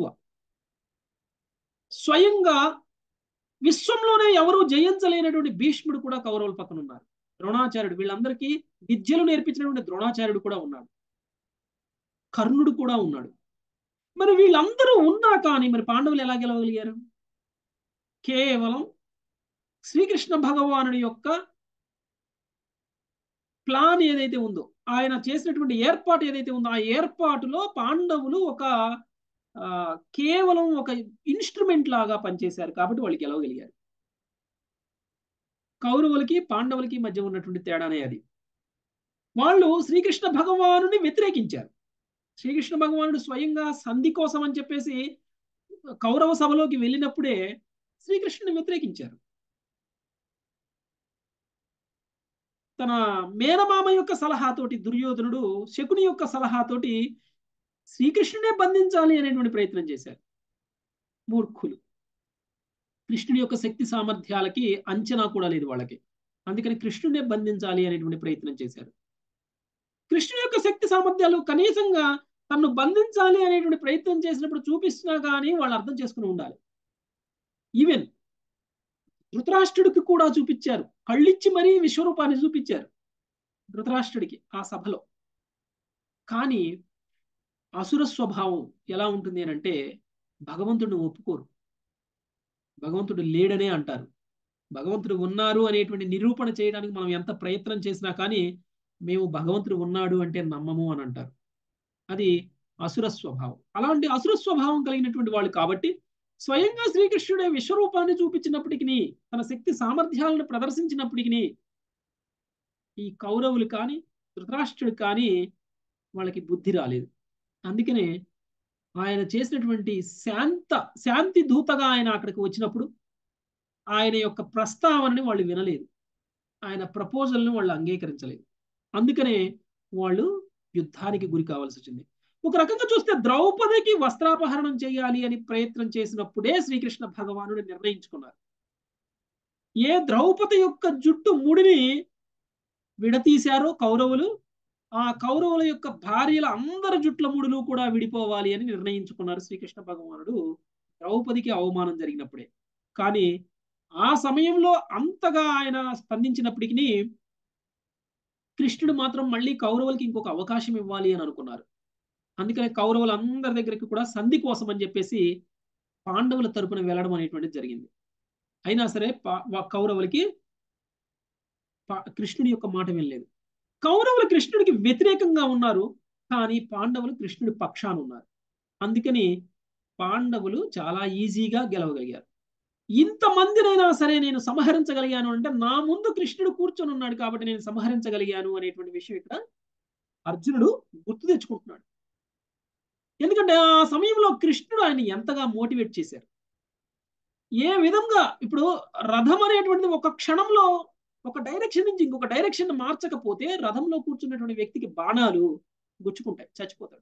స్వయంగా విశ్వంలోనే ఎవరు జయించలేనటువంటి భీష్ముడు కూడా కౌరవుల పక్కన ఉన్నారు ద్రోణాచార్యుడు వీళ్ళందరికీ విద్యలు నేర్పించినటువంటి ద్రోణాచార్యుడు కూడా ఉన్నాడు కర్ణుడు కూడా ఉన్నాడు మరి వీళ్ళందరూ ఉన్నా కానీ మరి పాండవులు ఎలా గెలవగలిగారు కేవలం శ్రీకృష్ణ భగవానుడి యొక్క ప్లాన్ ఏదైతే ఉందో ఆయన చేసినటువంటి ఏర్పాటు ఏదైతే ఉందో ఆ ఏర్పాటులో పాండవులు ఒక కేవలం ఒక ఇన్స్ట్రుమెంట్ లాగా పనిచేశారు కాబట్టి వాళ్ళు గెలవగలిగారు కౌరవులకి పాండవులకి మధ్య ఉన్నటువంటి తేడానే అది వాళ్ళు శ్రీకృష్ణ భగవానుని వ్యతిరేకించారు శ్రీకృష్ణ భగవానుడు స్వయంగా సంధి కోసం అని చెప్పేసి కౌరవ సభలోకి వెళ్ళినప్పుడే శ్రీకృష్ణుని వ్యతిరేకించారు తన మేనమామ యొక్క సలహాతోటి దుర్యోధనుడు శకుని యొక్క సలహాతోటి శ్రీకృష్ణునే బంధించాలి అనేటువంటి ప్రయత్నం చేశారు మూర్ఖులు కృష్ణుడి యొక్క శక్తి సామర్థ్యాలకి అంచనా కూడా లేదు వాళ్ళకి అందుకని కృష్ణుడే బంధించాలి అనేటువంటి ప్రయత్నం చేశారు కృష్ణుడి యొక్క శక్తి సామర్థ్యాలు కనీసంగా తను బంధించాలి అనేటువంటి ప్రయత్నం చేసినప్పుడు చూపిస్తున్నా కానీ వాళ్ళు అర్థం చేసుకుని ఉండాలి ఈవెన్ ధృతరాష్ట్రుడికి కూడా చూపించారు కళ్ళిచ్చి మరీ విశ్వరూపాన్ని చూపించారు ధృతరాష్ట్రుడికి ఆ సభలో కానీ అసుర స్వభావం ఎలా ఉంటుంది అని అంటే భగవంతుడిని ఒప్పుకోరు భగవంతుడు లేడనే అంటారు భగవంతుడు ఉన్నారు అనేటువంటి నిరూపణ చేయడానికి మనం ఎంత ప్రయత్నం చేసినా కానీ మేము భగవంతుడు ఉన్నాడు అంటే నమ్మము అని అంటారు అది అసుర స్వభావం అలాంటి అసుర స్వభావం కలిగినటువంటి వాళ్ళు కాబట్టి స్వయంగా శ్రీకృష్ణుడే విశ్వరూపాన్ని చూపించినప్పటికీ తన శక్తి సామర్థ్యాలను ప్రదర్శించినప్పటికీ ఈ కౌరవులు కానీ ధృతరాష్ట్రుడు కానీ వాళ్ళకి బుద్ధి రాలేదు అందుకనే ఆయన చేసినటువంటి శాంత శాంతి దూతగా ఆయన అక్కడికి వచ్చినప్పుడు ఆయన యొక్క ప్రస్తావనని వాళ్ళు వినలేదు ఆయన ప్రపోజల్ని వాళ్ళు అంగీకరించలేదు అందుకనే వాళ్ళు యుద్ధానికి గురి కావాల్సి వచ్చింది ఒక రకంగా చూస్తే ద్రౌపదికి వస్త్రాపహరణం చేయాలి అని ప్రయత్నం చేసినప్పుడే శ్రీకృష్ణ భగవానుడు నిర్ణయించుకున్నారు ఏ ద్రౌపది యొక్క జుట్టు ముడిని విడతీశారో కౌరవులు ఆ కౌరవుల యొక్క భార్యల అందరి జుట్ల ముడులు కూడా విడిపోవాలి అని నిర్ణయించుకున్నారు శ్రీకృష్ణ భగవానుడు ద్రౌపదికి అవమానం జరిగినప్పుడే కానీ ఆ సమయంలో అంతగా ఆయన స్పందించినప్పటికీ కృష్ణుడు మాత్రం మళ్ళీ కౌరవులకి ఇంకొక అవకాశం ఇవ్వాలి అని అనుకున్నారు అందుకనే కౌరవులు అందరి దగ్గరికి కూడా సంధి కోసం అని చెప్పేసి పాండవుల తరపున వెళ్ళడం అనేటువంటిది జరిగింది అయినా సరే కౌరవులకి కృష్ణుడి యొక్క మాట వినలేదు కౌరవులు కృష్ణుడికి వ్యతిరేకంగా ఉన్నారు కానీ పాండవులు కృష్ణుడి పక్షాన ఉన్నారు అందుకని పాండవులు చాలా ఈజీగా గెలవగలిగారు ఇంతమందినైనా సరే నేను సంహరించగలిగాను అంటే నా ముందు కృష్ణుడు కూర్చొని ఉన్నాడు కాబట్టి నేను సంహరించగలిగాను అనేటువంటి విషయం ఇక్కడ అర్జునుడు గుర్తు తెచ్చుకుంటున్నాడు ఎందుకంటే ఆ సమయంలో కృష్ణుడు ఆయన ఎంతగా మోటివేట్ చేశారు ఏ విధంగా ఇప్పుడు రథం అనేటువంటిది ఒక క్షణంలో ఒక డైరెక్షన్ నుంచి ఇంకొక డైరెక్షన్ మార్చకపోతే రథంలో కూర్చున్నటువంటి వ్యక్తికి బాణాలు గుచ్చుకుంటాయి చచ్చిపోతాడు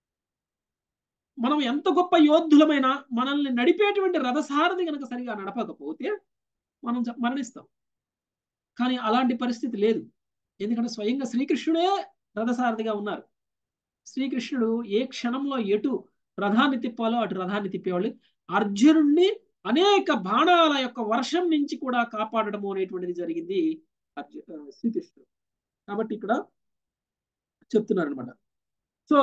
మనం ఎంత గొప్ప యోధులమైనా మనల్ని నడిపేటువంటి రథసారథి కనుక సరిగా నడపకపోతే మనం మరణిస్తాం కానీ అలాంటి పరిస్థితి లేదు ఎందుకంటే స్వయంగా శ్రీకృష్ణుడే రథసారథిగా ఉన్నారు శ్రీకృష్ణుడు ఏ క్షణంలో ఎటు రథాన్ని తిప్పాలో అటు రథాన్ని తిప్పేవాళ్ళు అర్జునుడిని అనేక బాణాల యొక్క వర్షం నుంచి కూడా కాపాడటము అనేటువంటిది జరిగింది అర్జు శ్రీకృష్ణుడు కాబట్టి ఇక్కడ చెప్తున్నారు అనమాట సో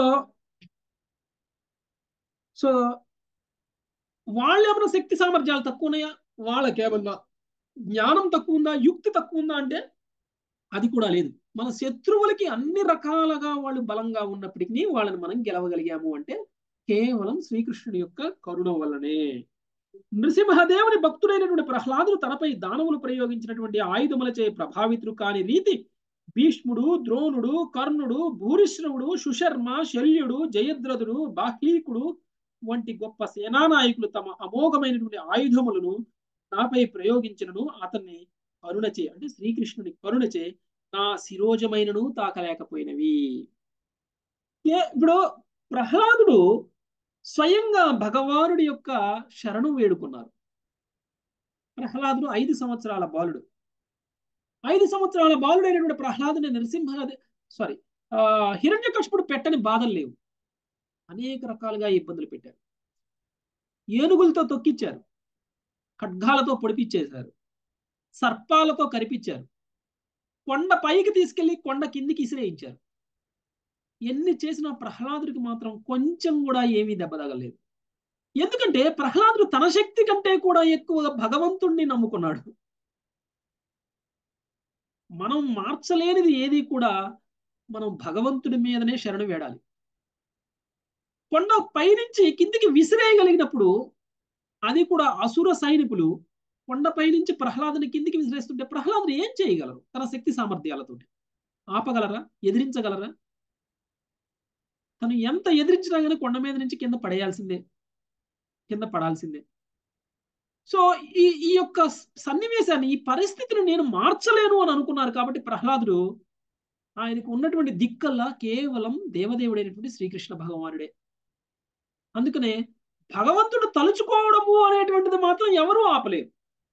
సో వాళ్ళు ఏమైనా శక్తి సామర్థ్యాలు తక్కువ ఉన్నాయా వాళ్ళకి ఏమన్నా జ్ఞానం తక్కువ ఉందా యుక్తి తక్కువ ఉందా అంటే అది కూడా లేదు మన శత్రువులకి అన్ని రకాలుగా వాళ్ళు బలంగా ఉన్నప్పటికీ వాళ్ళని మనం గెలవగలిగాము అంటే కేవలం శ్రీకృష్ణుడి యొక్క కరుణ వల్లనే నృసింహదేవుని భక్తుడైనటువంటి ప్రహ్లాదుడు తనపై దానవులు ప్రయోగించినటువంటి ఆయుధములచే ప్రభావితులు కాని రీతి భీష్ముడు ద్రోణుడు కర్ణుడు భూరిశ్రవుడు సుశర్మ శల్యుడు జయద్రథుడు బాహ్లీకుడు వంటి గొప్ప సేనానాయకులు తమ అమోఘమైనటువంటి ఆయుధములను నాపై ప్రయోగించినను అతన్ని కరుణచే అంటే శ్రీకృష్ణుని కరుణచే నా శిరోజమైనను తాకలేకపోయినవి ఇప్పుడు ప్రహ్లాదుడు స్వయంగా భగవానుడి యొక్క శరణు వేడుకున్నారు ప్రహ్లాదుడు ఐదు సంవత్సరాల బాలుడు ఐదు సంవత్సరాల బాలుడైనటువంటి ప్రహ్లాదుని నరసింహ సారీ హిరణ్యకశపుడు పెట్టని బాధలు లేవు అనేక రకాలుగా ఇబ్బందులు పెట్టారు ఏనుగులతో తొక్కిచ్చారు ఖడ్గాలతో పొడిపిచ్చేశారు సర్పాలతో కరిపించారు కొండ పైకి తీసుకెళ్లి కొండ కిందికి ఇసిరేయించారు ఎన్ని చేసినా ప్రహ్లాదుడికి మాత్రం కొంచెం కూడా ఏమీ దెబ్బ తగలేదు ఎందుకంటే ప్రహ్లాదుడు తన శక్తి కంటే కూడా ఎక్కువగా భగవంతుణ్ణి నమ్ముకున్నాడు మనం మార్చలేనిది ఏది కూడా మనం భగవంతుడి మీదనే శరణు వేడాలి కొండ పైనుంచి కిందికి విసిరేయగలిగినప్పుడు అది కూడా అసుర సైనికులు కొండపై నుంచి ప్రహ్లాదుని కిందికి విసిరేస్తుంటే ప్రహ్లాదుడు ఏం చేయగలరు తన శక్తి సామర్థ్యాలతో ఆపగలరా ఎదిరించగలరా తను ఎంత ఎదిరించినా కానీ కొండ మీద నుంచి కింద పడేయాల్సిందే కింద పడాల్సిందే సో ఈ ఈ యొక్క సన్నివేశాన్ని ఈ పరిస్థితిని నేను మార్చలేను అని అనుకున్నారు కాబట్టి ప్రహ్లాదుడు ఆయనకు ఉన్నటువంటి దిక్కల్లా కేవలం దేవదేవుడైనటువంటి శ్రీకృష్ణ భగవానుడే అందుకనే భగవంతుడు తలుచుకోవడము అనేటువంటిది మాత్రం ఎవరూ ఆపలేరు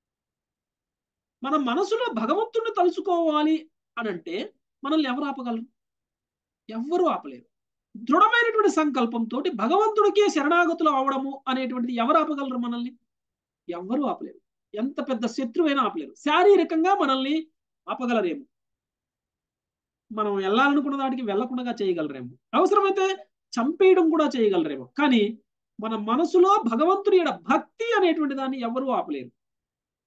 మన మనసులో భగవంతుడిని తలుచుకోవాలి అని అంటే మనల్ని ఎవరు ఆపగలరు ఎవ్వరూ ఆపలేరు దృఢమైనటువంటి సంకల్పంతో భగవంతుడికే శరణాగతులు అవడము అనేటువంటిది ఎవరు ఆపగలరు మనల్ని ఎవ్వరూ ఆపలేరు ఎంత పెద్ద శత్రువైనా ఆపలేరు శారీరకంగా మనల్ని ఆపగలరేమో మనం వెళ్ళాలనుకున్న దానికి వెళ్లకుండా చేయగలరేమో అవసరమైతే చంపేయడం కూడా చేయగలరేమో కానీ మన మనసులో భగవంతుని యొక్క భక్తి అనేటువంటి దాన్ని ఎవరూ ఆపలేరు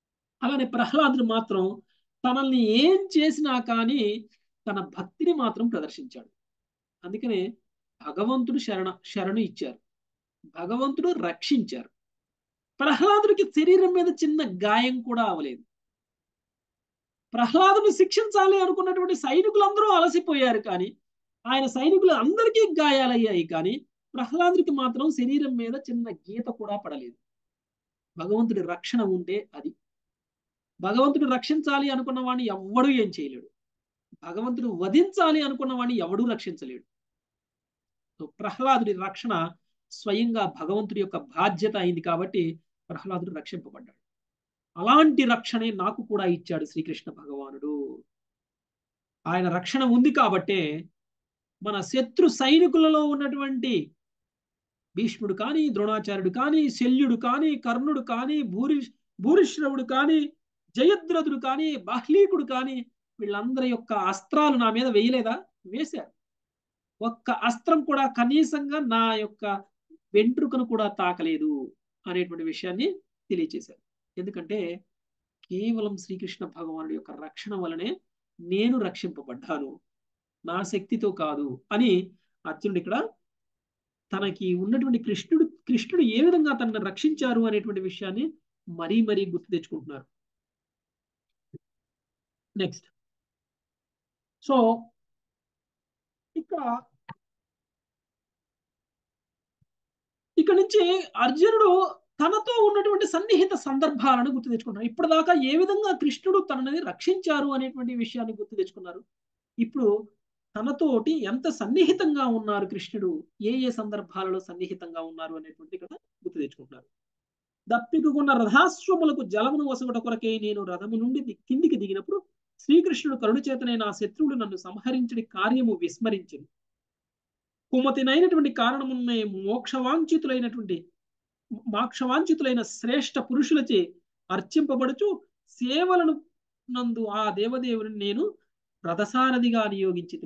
అలానే ప్రహ్లాదుడు మాత్రం తనల్ని ఏం చేసినా కానీ తన భక్తిని మాత్రం ప్రదర్శించాడు అందుకనే భగవంతుడు శరణ శరణు ఇచ్చారు భగవంతుడు రక్షించారు ప్రహ్లాదుడికి శరీరం మీద చిన్న గాయం కూడా అవలేదు ప్రహ్లాదుని శిక్షించాలి అనుకున్నటువంటి సైనికులందరూ అలసిపోయారు కానీ ఆయన సైనికులు అందరికీ గాయాలయ్యాయి కానీ ప్రహ్లాదుడికి మాత్రం శరీరం మీద చిన్న గీత కూడా పడలేదు భగవంతుడి రక్షణ ఉంటే అది భగవంతుడు రక్షించాలి అనుకున్న వాడిని ఎవ్వడూ ఏం చేయలేడు భగవంతుడు వధించాలి అనుకున్న వాడిని ఎవడూ రక్షించలేడు సో ప్రహ్లాదుడి రక్షణ స్వయంగా భగవంతుడి యొక్క బాధ్యత అయింది కాబట్టి ప్రహ్లాదుడు రక్షింపబడ్డాడు అలాంటి రక్షణే నాకు కూడా ఇచ్చాడు శ్రీకృష్ణ భగవానుడు ఆయన రక్షణ ఉంది కాబట్టే మన శత్రు సైనికులలో ఉన్నటువంటి భీష్ముడు కానీ ద్రోణాచార్యుడు కానీ శల్యుడు కానీ కర్ణుడు కానీ భూరి భూరిశ్రవుడు కానీ జయద్రథుడు కానీ బాహ్లీకుడు కానీ వీళ్ళందరి యొక్క అస్త్రాలు నా మీద వేయలేదా వేశారు ఒక్క అస్త్రం కూడా కనీసంగా నా యొక్క వెంట్రుకను కూడా తాకలేదు అనేటువంటి విషయాన్ని తెలియచేశారు ఎందుకంటే కేవలం శ్రీకృష్ణ భగవానుడి యొక్క రక్షణ వలనే నేను రక్షింపబడ్డాను నా శక్తితో కాదు అని అర్జునుడు ఇక్కడ తనకి ఉన్నటువంటి కృష్ణుడు కృష్ణుడు ఏ విధంగా తనను రక్షించారు అనేటువంటి విషయాన్ని మరీ మరీ గుర్తు తెచ్చుకుంటున్నారు నెక్స్ట్ సో ఇక్కడ ఇక్కడ నుంచి అర్జునుడు తనతో ఉన్నటువంటి సన్నిహిత సందర్భాలను గుర్తు తెచ్చుకున్నారు ఇప్పటిదాకా ఏ విధంగా కృష్ణుడు తనని రక్షించారు అనేటువంటి విషయాన్ని గుర్తు తెచ్చుకున్నారు ఇప్పుడు తనతోటి ఎంత సన్నిహితంగా ఉన్నారు కృష్ణుడు ఏ ఏ సందర్భాలలో సన్నిహితంగా ఉన్నారు అనేటువంటి ఇక్కడ గుర్తు తెచ్చుకుంటున్నారు దప్పికున్న రథాశ్వములకు జలమును వసగట కొరకే నేను రథము నుండి కిందికి దిగినప్పుడు శ్రీకృష్ణుడు కరుణ చేతనే నా శత్రువుడు నన్ను సంహరించడి కార్యము విస్మరించింది కుమతినైనటువంటి కారణమున్న మోక్షవాంఛితులైనటువంటి మోక్షవాంఛితులైన శ్రేష్ఠ పురుషులచే అర్చింపబడుచు సేవలను నందు ఆ దేవదేవుని నేను రథసారథిగా నియోగించి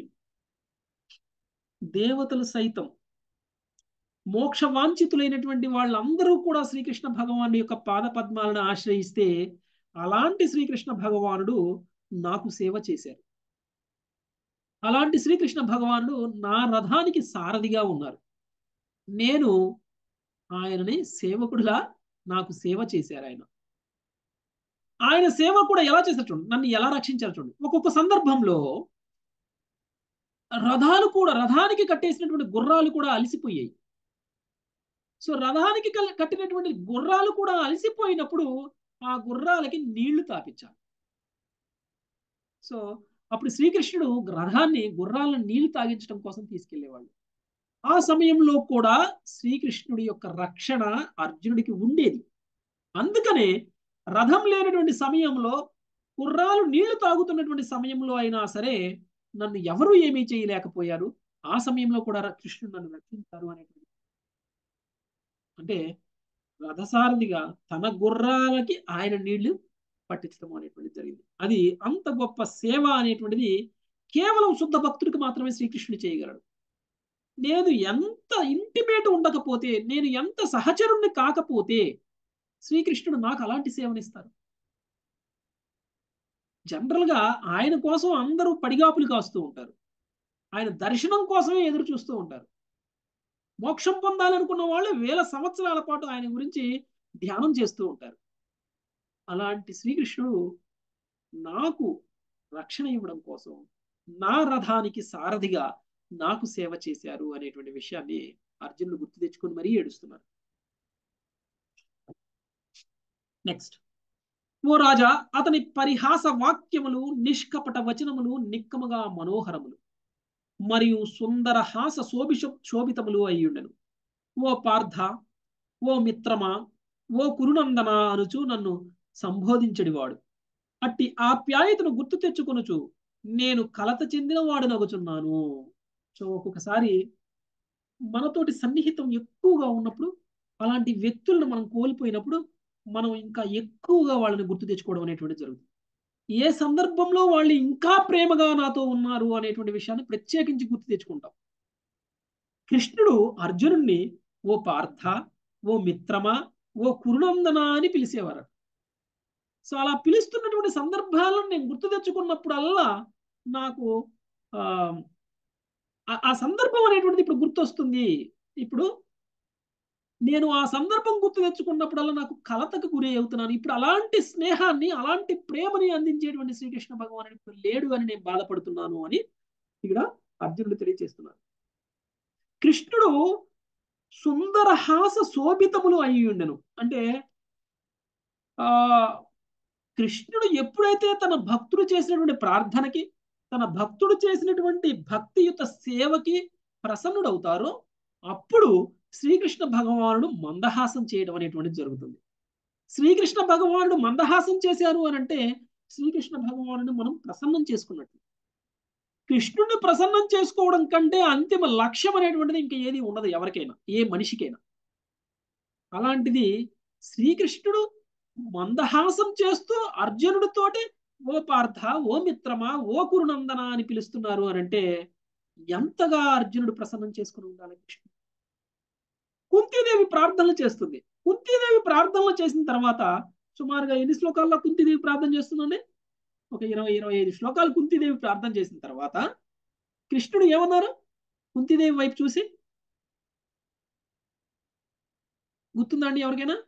దేవతలు సైతం మోక్షవాంఛితులైనటువంటి వాళ్ళందరూ కూడా శ్రీకృష్ణ భగవాను యొక్క పాద పద్మాలను ఆశ్రయిస్తే అలాంటి శ్రీకృష్ణ భగవానుడు నాకు సేవ చేశారు అలాంటి శ్రీకృష్ణ భగవానుడు నా రథానికి సారథిగా ఉన్నారు నేను ఆయనని సేవకుడిలా నాకు సేవ చేశారు ఆయన ఆయన సేవ కూడా ఎలా చేశారు చూడండి నన్ను ఎలా రక్షించారు చూడండి ఒక్కొక్క సందర్భంలో రథాలు కూడా రథానికి కట్టేసినటువంటి గుర్రాలు కూడా అలసిపోయాయి సో రథానికి కట్టినటువంటి గుర్రాలు కూడా అలసిపోయినప్పుడు ఆ గుర్రాలకి నీళ్లు తాపించాలి సో అప్పుడు శ్రీకృష్ణుడు రథాన్ని గుర్రాలను నీళ్లు తాగించడం కోసం తీసుకెళ్లేవాళ్ళు ఆ సమయంలో కూడా శ్రీకృష్ణుడి యొక్క రక్షణ అర్జునుడికి ఉండేది అందుకనే రథం లేనటువంటి సమయంలో గుర్రాలు నీళ్లు తాగుతున్నటువంటి సమయంలో అయినా సరే నన్ను ఎవరు ఏమీ చేయలేకపోయారు ఆ సమయంలో కూడా కృష్ణుడు నన్ను రక్షించారు అనేటువంటి అంటే రథసారథిగా తన గుర్రాలకి ఆయన నీళ్లు పట్టించడం అనేటువంటిది జరిగింది అది అంత గొప్ప సేవ అనేటువంటిది కేవలం శుద్ధ భక్తుడికి మాత్రమే శ్రీకృష్ణుడు చేయగలడు నేను ఎంత ఇంటిమేట్ ఉండకపోతే నేను ఎంత సహచరుణ్ణి కాకపోతే శ్రీకృష్ణుడు నాకు అలాంటి సేవనిస్తారు జనరల్గా ఆయన కోసం అందరూ పడిగాపులు కాస్తూ ఉంటారు ఆయన దర్శనం కోసమే ఎదురు చూస్తూ ఉంటారు మోక్షం పొందాలనుకున్న వాళ్ళు వేల సంవత్సరాల పాటు ఆయన గురించి ధ్యానం చేస్తూ ఉంటారు అలాంటి శ్రీకృష్ణుడు నాకు రక్షణ ఇవ్వడం కోసం నా రథానికి సారథిగా నాకు సేవ చేశారు అనేటువంటి విషయాన్ని అర్జునుడు గుర్తు తెచ్చుకొని మరీ ఏడుస్తున్నారు నెక్స్ట్ ఓ రాజా అతని పరిహాస వాక్యములు నిష్కపట వచనములు నిక్కముగా మనోహరములు మరియు సుందర హాస శోభిష శోభితములు అయ్యుండెను ఓ పార్థ ఓ మిత్రమా ఓ కురునందన అనుచు నన్ను సంబోధించడివాడు అట్టి ఆప్యాయతను గుర్తు తెచ్చుకొనుచు నేను కలత చెందిన వాడు నగుచున్నాను సో ఒక్కొక్కసారి మనతోటి సన్నిహితం ఎక్కువగా ఉన్నప్పుడు అలాంటి వ్యక్తులను మనం కోల్పోయినప్పుడు మనం ఇంకా ఎక్కువగా వాళ్ళని గుర్తు తెచ్చుకోవడం అనేటువంటి జరుగుతుంది ఏ సందర్భంలో వాళ్ళు ఇంకా ప్రేమగా నాతో ఉన్నారు అనేటువంటి విషయాన్ని ప్రత్యేకించి గుర్తు తెచ్చుకుంటాం కృష్ణుడు అర్జునుణ్ణి ఓ పార్థ ఓ మిత్రమా ఓ కురునందన అని పిలిచేవారు సో అలా పిలుస్తున్నటువంటి సందర్భాలను నేను గుర్తు తెచ్చుకున్నప్పుడల్లా నాకు ఆ ఆ- ఆ సందర్భం అనేటువంటిది ఇప్పుడు గుర్తొస్తుంది ఇప్పుడు నేను ఆ సందర్భం గుర్తు తెచ్చుకున్నప్పుడల్లా నాకు కలతకు గురి అవుతున్నాను ఇప్పుడు అలాంటి స్నేహాన్ని అలాంటి ప్రేమని అందించేటువంటి శ్రీకృష్ణ భగవానుడు ఇప్పుడు లేడు అని నేను బాధపడుతున్నాను అని ఇక్కడ అర్జునుడు తెలియజేస్తున్నారు కృష్ణుడు సుందర హాస శోభితములు అయి ఉండెను అంటే ఆ కృష్ణుడు ఎప్పుడైతే తన భక్తుడు చేసినటువంటి ప్రార్థనకి తన భక్తుడు చేసినటువంటి భక్తియుత సేవకి ప్రసన్నుడవుతారో అప్పుడు శ్రీకృష్ణ భగవానుడు మందహాసం చేయడం అనేటువంటిది జరుగుతుంది శ్రీకృష్ణ భగవానుడు మందహాసం చేశారు అని అంటే శ్రీకృష్ణ భగవానుడు మనం ప్రసన్నం చేసుకున్నట్టు కృష్ణుడిని ప్రసన్నం చేసుకోవడం కంటే అంతిమ లక్ష్యం అనేటువంటిది ఇంకా ఏది ఉండదు ఎవరికైనా ఏ మనిషికైనా అలాంటిది శ్రీకృష్ణుడు మందహాసం చేస్తూ అర్జునుడితోటి ఓ పార్థ ఓ మిత్రమా ఓ కురునందన అని పిలుస్తున్నారు అని అంటే ఎంతగా అర్జునుడు ప్రసన్నం చేసుకుని ఉండాలి కృష్ణుడు కుంతీదేవి ప్రార్థనలు చేస్తుంది కుంతీదేవి ప్రార్థనలు చేసిన తర్వాత సుమారుగా ఎన్ని శ్లోకాల్లో కుంతీదేవి ప్రార్థన చేస్తుందండి ఒక ఇరవై ఇరవై ఐదు శ్లోకాలు కుంతీదేవి ప్రార్థన చేసిన తర్వాత కృష్ణుడు ఏమన్నారు కుంతీదేవి వైపు చూసి గుర్తుందా అండి ఎవరికైనా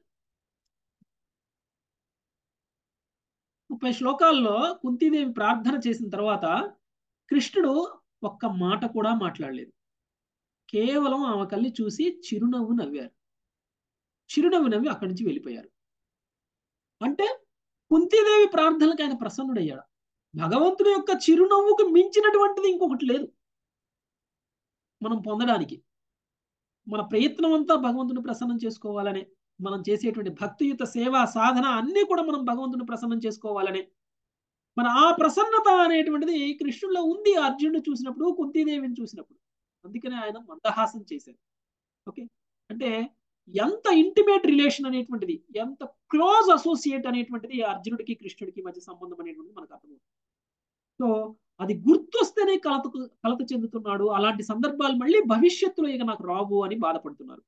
ముప్పై శ్లోకాల్లో కుంతీదేవి ప్రార్థన చేసిన తర్వాత కృష్ణుడు ఒక్క మాట కూడా మాట్లాడలేదు కేవలం ఆమె కళ్ళి చూసి చిరునవ్వు నవ్వారు చిరునవ్వు నవ్వి అక్కడి నుంచి వెళ్ళిపోయారు అంటే కుంతీదేవి ప్రార్థనలకు ఆయన ప్రసన్నుడయ్యాడు భగవంతుడి యొక్క చిరునవ్వుకు మించినటువంటిది ఇంకొకటి లేదు మనం పొందడానికి మన ప్రయత్నం అంతా భగవంతుని ప్రసన్నం చేసుకోవాలనే మనం చేసేటువంటి భక్తియుత సేవ సాధన అన్నీ కూడా మనం భగవంతుని ప్రసన్నం చేసుకోవాలనే మన ఆ ప్రసన్నత అనేటువంటిది కృష్ణుల్లో ఉంది అర్జునుడు చూసినప్పుడు కుంతీదేవిని చూసినప్పుడు అందుకనే ఆయన మందహాసం చేశారు ఓకే అంటే ఎంత ఇంటిమేట్ రిలేషన్ అనేటువంటిది ఎంత క్లోజ్ అసోసియేట్ అనేటువంటిది అర్జునుడికి కృష్ణుడికి మధ్య సంబంధం అనేటువంటిది మనకు అర్థమవుతుంది సో అది గుర్తొస్తేనే కలత కలత చెందుతున్నాడు అలాంటి సందర్భాలు మళ్ళీ భవిష్యత్తులో ఇక నాకు రావు అని బాధపడుతున్నారు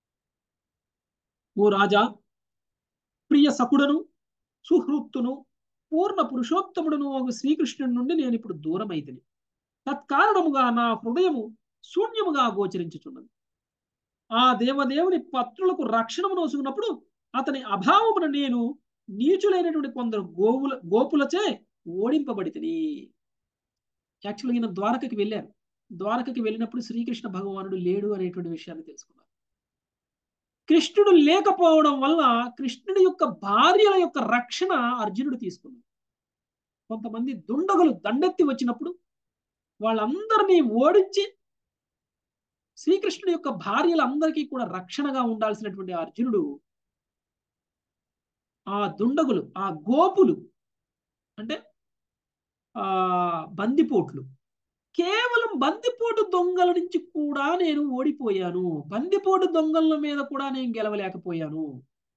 ఓ రాజా ప్రియ సకుడను సుహృత్తును పూర్ణ పురుషోత్తముడును ఒక శ్రీకృష్ణుడి నుండి నేను ఇప్పుడు దూరం అయితిని తత్కారణముగా నా హృదయము శూన్యముగా గోచరించుచున్నది ఆ దేవదేవుని పత్రులకు రక్షణము నోసుకున్నప్పుడు అతని అభావమును నేను నీచులైనటువంటి కొందరు గోవుల గోపులచే ఓడింపబడితిని యాక్చువల్గా ఈయన ద్వారకకి వెళ్ళారు ద్వారకకి వెళ్ళినప్పుడు శ్రీకృష్ణ భగవానుడు లేడు అనేటువంటి విషయాన్ని తెలుసుకున్నారు కృష్ణుడు లేకపోవడం వల్ల కృష్ణుడి యొక్క భార్యల యొక్క రక్షణ అర్జునుడు తీసుకున్నాడు కొంతమంది దుండగులు దండెత్తి వచ్చినప్పుడు వాళ్ళందరినీ ఓడించి శ్రీకృష్ణుడి యొక్క భార్యలందరికీ కూడా రక్షణగా ఉండాల్సినటువంటి అర్జునుడు ఆ దుండగులు ఆ గోపులు అంటే ఆ బందిపోట్లు కేవలం బందిపోటు దొంగల నుంచి కూడా నేను ఓడిపోయాను బందిపోటు దొంగల మీద కూడా నేను గెలవలేకపోయాను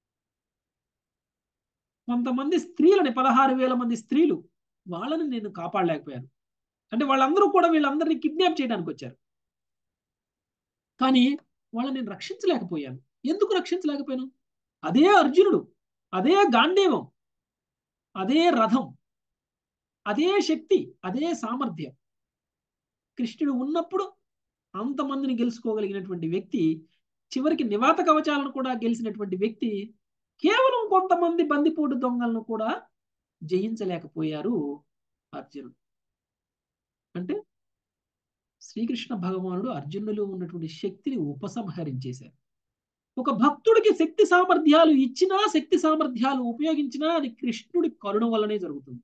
కొంతమంది స్త్రీలని పదహారు వేల మంది స్త్రీలు వాళ్ళని నేను కాపాడలేకపోయాను అంటే వాళ్ళందరూ కూడా వీళ్ళందరినీ కిడ్నాప్ చేయడానికి వచ్చారు కానీ వాళ్ళని నేను రక్షించలేకపోయాను ఎందుకు రక్షించలేకపోయాను అదే అర్జునుడు అదే గాంధీవం అదే రథం అదే శక్తి అదే సామర్థ్యం కృష్ణుడు ఉన్నప్పుడు అంతమందిని గెలుచుకోగలిగినటువంటి వ్యక్తి చివరికి నివాత కవచాలను కూడా గెలిచినటువంటి వ్యక్తి కేవలం కొంతమంది బందిపోటు దొంగలను కూడా జయించలేకపోయారు అర్జునుడు అంటే శ్రీకృష్ణ భగవానుడు అర్జునుడిలో ఉన్నటువంటి శక్తిని ఉపసంహరించేశారు ఒక భక్తుడికి శక్తి సామర్థ్యాలు ఇచ్చినా శక్తి సామర్థ్యాలు ఉపయోగించినా అది కృష్ణుడి కరుణ వల్లనే జరుగుతుంది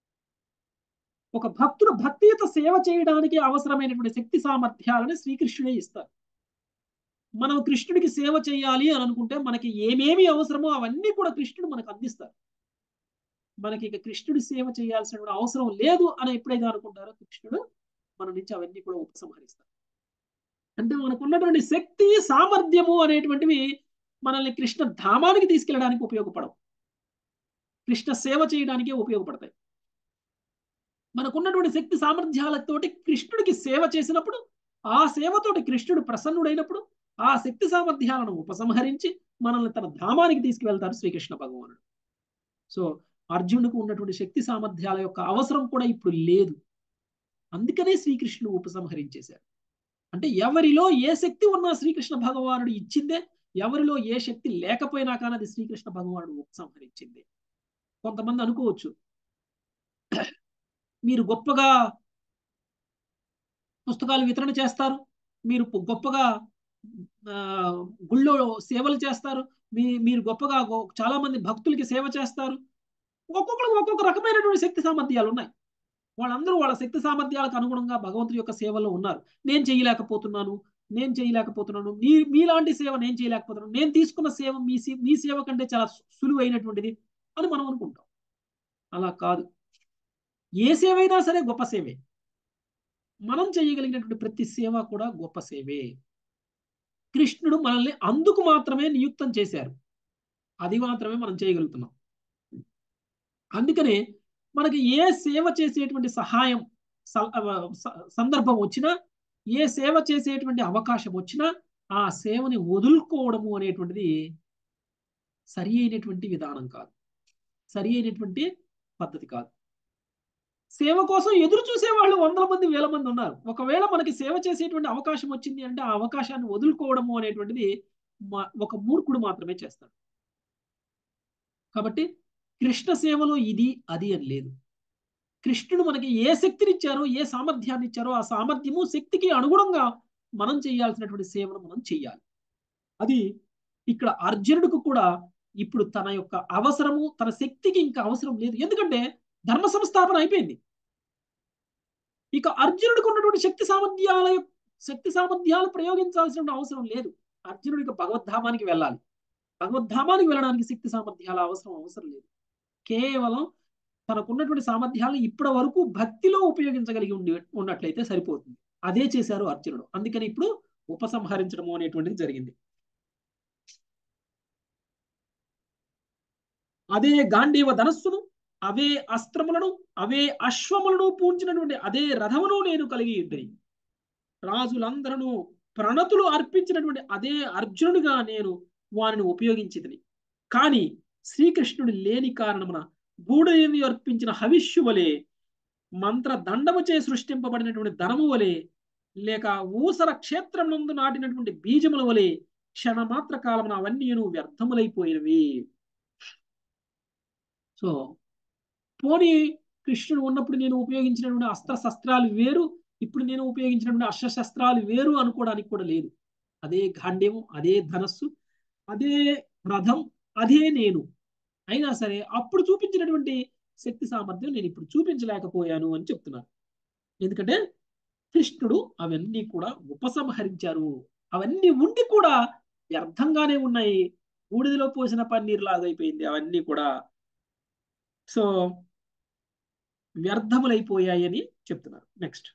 ఒక భక్తుడు భక్తియుత సేవ చేయడానికి అవసరమైనటువంటి శక్తి సామర్థ్యాలని శ్రీకృష్ణుడే ఇస్తారు మనం కృష్ణుడికి సేవ చేయాలి అని అనుకుంటే మనకి ఏమేమి అవసరమో అవన్నీ కూడా కృష్ణుడు మనకు అందిస్తారు మనకి ఇక కృష్ణుడి సేవ చేయాల్సిన అవసరం లేదు అని ఎప్పుడైతే అనుకుంటారో కృష్ణుడు మన నుంచి అవన్నీ కూడా ఉపసంహరిస్తారు అంటే మనకు ఉన్నటువంటి శక్తి సామర్థ్యము అనేటువంటివి మనల్ని కృష్ణ ధామానికి తీసుకెళ్ళడానికి ఉపయోగపడవు కృష్ణ సేవ చేయడానికే ఉపయోగపడతాయి మనకున్నటువంటి శక్తి సామర్థ్యాలతోటి కృష్ణుడికి సేవ చేసినప్పుడు ఆ సేవతోటి కృష్ణుడు ప్రసన్నుడైనప్పుడు ఆ శక్తి సామర్థ్యాలను ఉపసంహరించి మనల్ని తన ధామానికి తీసుకువెళ్తారు శ్రీకృష్ణ భగవానుడు సో అర్జునుడికి ఉన్నటువంటి శక్తి సామర్థ్యాల యొక్క అవసరం కూడా ఇప్పుడు లేదు అందుకనే శ్రీకృష్ణుడు ఉపసంహరించేశారు అంటే ఎవరిలో ఏ శక్తి ఉన్నా శ్రీకృష్ణ భగవానుడు ఇచ్చిందే ఎవరిలో ఏ శక్తి లేకపోయినా కానీ అది శ్రీకృష్ణ భగవానుడు ఉపసంహరించింది కొంతమంది అనుకోవచ్చు మీరు గొప్పగా పుస్తకాలు వితరణ చేస్తారు మీరు పు- గొప్పగా ఆ, గుళ్ళో సేవలు చేస్తారు మీ మీరు గొప్పగా గొ- చాలా మంది భక్తులకి సేవ చేస్తారు ఒక్కొక్కరికి ఒక్కొక్క రకమైనటువంటి శక్తి సామర్థ్యాలు ఉన్నాయి వాళ్ళందరూ వాళ్ళ శక్తి సామర్థ్యాలకు అనుగుణంగా భగవంతుడి యొక్క సేవలో ఉన్నారు నేను చేయలేకపోతున్నాను నేను చేయలేకపోతున్నాను మీ మీలాంటి సేవ నేను చేయలేకపోతున్నాను నేను తీసుకున్న సేవ మీ సే- మీ సేవ కంటే చాలా సు- సులువైనటువంటిది అని మనం అనుకుంటాం అలా కాదు ఏ సేవ అయినా సరే గొప్ప సేవే మనం చేయగలిగినటువంటి ప్రతి సేవ కూడా గొప్ప సేవే కృష్ణుడు మనల్ని అందుకు మాత్రమే నియుక్తం చేశారు అది మాత్రమే మనం చేయగలుగుతున్నాం అందుకనే మనకి ఏ సేవ చేసేటువంటి సహాయం స- స- సందర్భం వచ్చినా ఏ సేవ చేసేటువంటి అవకాశం వచ్చినా ఆ సేవని వదులుకోవడము అనేటువంటిది సరి అయినటువంటి విధానం కాదు సరి అయినటువంటి పద్ధతి కాదు సేవ కోసం ఎదురు చూసే వాళ్ళు వందల మంది వేల మంది ఉన్నారు ఒకవేళ మనకి సేవ చేసేటువంటి అవకాశం వచ్చింది అంటే ఆ అవకాశాన్ని వదులుకోవడము అనేటువంటిది మా- ఒక మూర్ఖుడు మాత్రమే చేస్తాడు కాబట్టి కృష్ణ సేవలో ఇది అది అని లేదు కృష్ణుడు మనకి ఏ శక్తిని ఇచ్చారో ఏ సామర్థ్యాన్ని ఇచ్చారో ఆ సామర్థ్యము శక్తికి అనుగుణంగా మనం చేయాల్సినటువంటి సేవను మనం చేయాలి అది ఇక్కడ అర్జునుడికి కూడా ఇప్పుడు తన యొక్క అవసరము తన శక్తికి ఇంకా అవసరం లేదు ఎందుకంటే ధర్మ సంస్థాపన అయిపోయింది ఇక అర్జునుడికి ఉన్నటువంటి శక్తి సామర్థ్యాల యొక్క- శక్తి సామర్థ్యాలు ప్రయోగించాల్సిన అవసరం లేదు అర్జునుడికి భగవద్ధామానికి వెళ్ళాలి భగవద్ధామానికి వెళ్ళడానికి శక్తి సామర్థ్యాల అవసరం అవసరం లేదు కేవలం తనకున్నటువంటి సామర్థ్యాలను ఇప్పటి వరకు భక్తిలో ఉపయోగించగలిగి ఉండి ఉన్నట్లయితే సరిపోతుంది అదే చేశారు అర్జునుడు అందుకని ఇప్పుడు ఉపసంహరించడము అనేటువంటిది జరిగింది అదే గాంధీవ ధనస్సును అవే అస్త్రములను అవే అశ్వములను పూంచినటువంటి అదే రథమును నేను కలిగి ఉంటుంది రాజులందరూ ప్రణతులు అర్పించినటువంటి అదే అర్జునుడిగా నేను వారిని ఉపయోగించితిని కానీ శ్రీకృష్ణుడు లేని కారణమున గూడేవి అర్పించిన హవిష్యు వలె మంత్ర దండముచే సృష్టింపబడినటువంటి ధనము వలె లేక ఊసర క్షేత్రం నందు నాటినటువంటి బీజముల వలె క్షణమాత్ర కాలమున అవన్నీ వ్యర్థములైపోయినవి సో పోనీ కృష్ణుడు ఉన్నప్పుడు నేను ఉపయోగించినటువంటి అస్త్ర శస్త్రాలు వేరు ఇప్పుడు నేను ఉపయోగించినటువంటి అస్త్రశస్త్రాలు వేరు అనుకోవడానికి కూడా లేదు అదే గాండ్యము అదే ధనస్సు అదే రథం అదే నేను అయినా సరే అప్పుడు చూపించినటువంటి శక్తి సామర్థ్యం నేను ఇప్పుడు చూపించలేకపోయాను అని చెప్తున్నారు ఎందుకంటే కృష్ణుడు అవన్నీ కూడా ఉపసంహరించారు అవన్నీ ఉండి కూడా వ్యర్థంగానే ఉన్నాయి బూడిదలో పోసిన పన్నీరు లాగైపోయింది అవన్నీ కూడా సో వ్యర్థములైపోయాయని చెప్తున్నారు నెక్స్ట్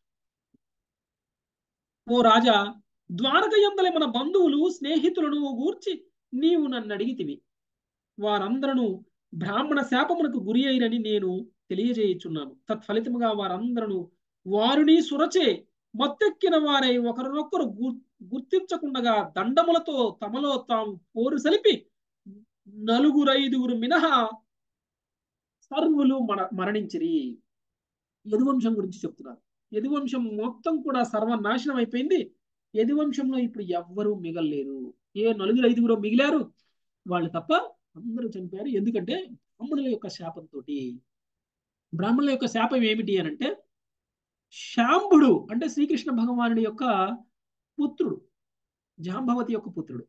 ఓ రాజా ద్వారక ఎందలే మన బంధువులు స్నేహితులను గూర్చి నీవు నన్ను అడిగితివి వారందరూ బ్రాహ్మణ శాపమునకు గురి అయినని నేను తెలియజేయుచున్నాను తత్ఫలితముగా వారందరూ వారిని సురచే మత్తెక్కిన వారై ఒకరినొకరు గుర్తించకుండగా దండములతో తమలో తాము పోరు సలిపి నలుగురైదుగురు మినహా సర్వులు మర మరణించిరి యదువంశం గురించి చెప్తున్నారు యదువంశం మొత్తం కూడా సర్వనాశనం అయిపోయింది యదువంశంలో ఇప్పుడు ఎవ్వరూ మిగలలేరు ఏ నలుగురు ఐదుగురు మిగిలారు వాళ్ళు తప్ప అందరూ చనిపోయారు ఎందుకంటే బ్రాహ్మణుల యొక్క శాపంతో బ్రాహ్మణుల యొక్క శాపం ఏమిటి అని అంటే శాంభుడు అంటే శ్రీకృష్ణ భగవానుడి యొక్క పుత్రుడు జాంబవతి యొక్క పుత్రుడు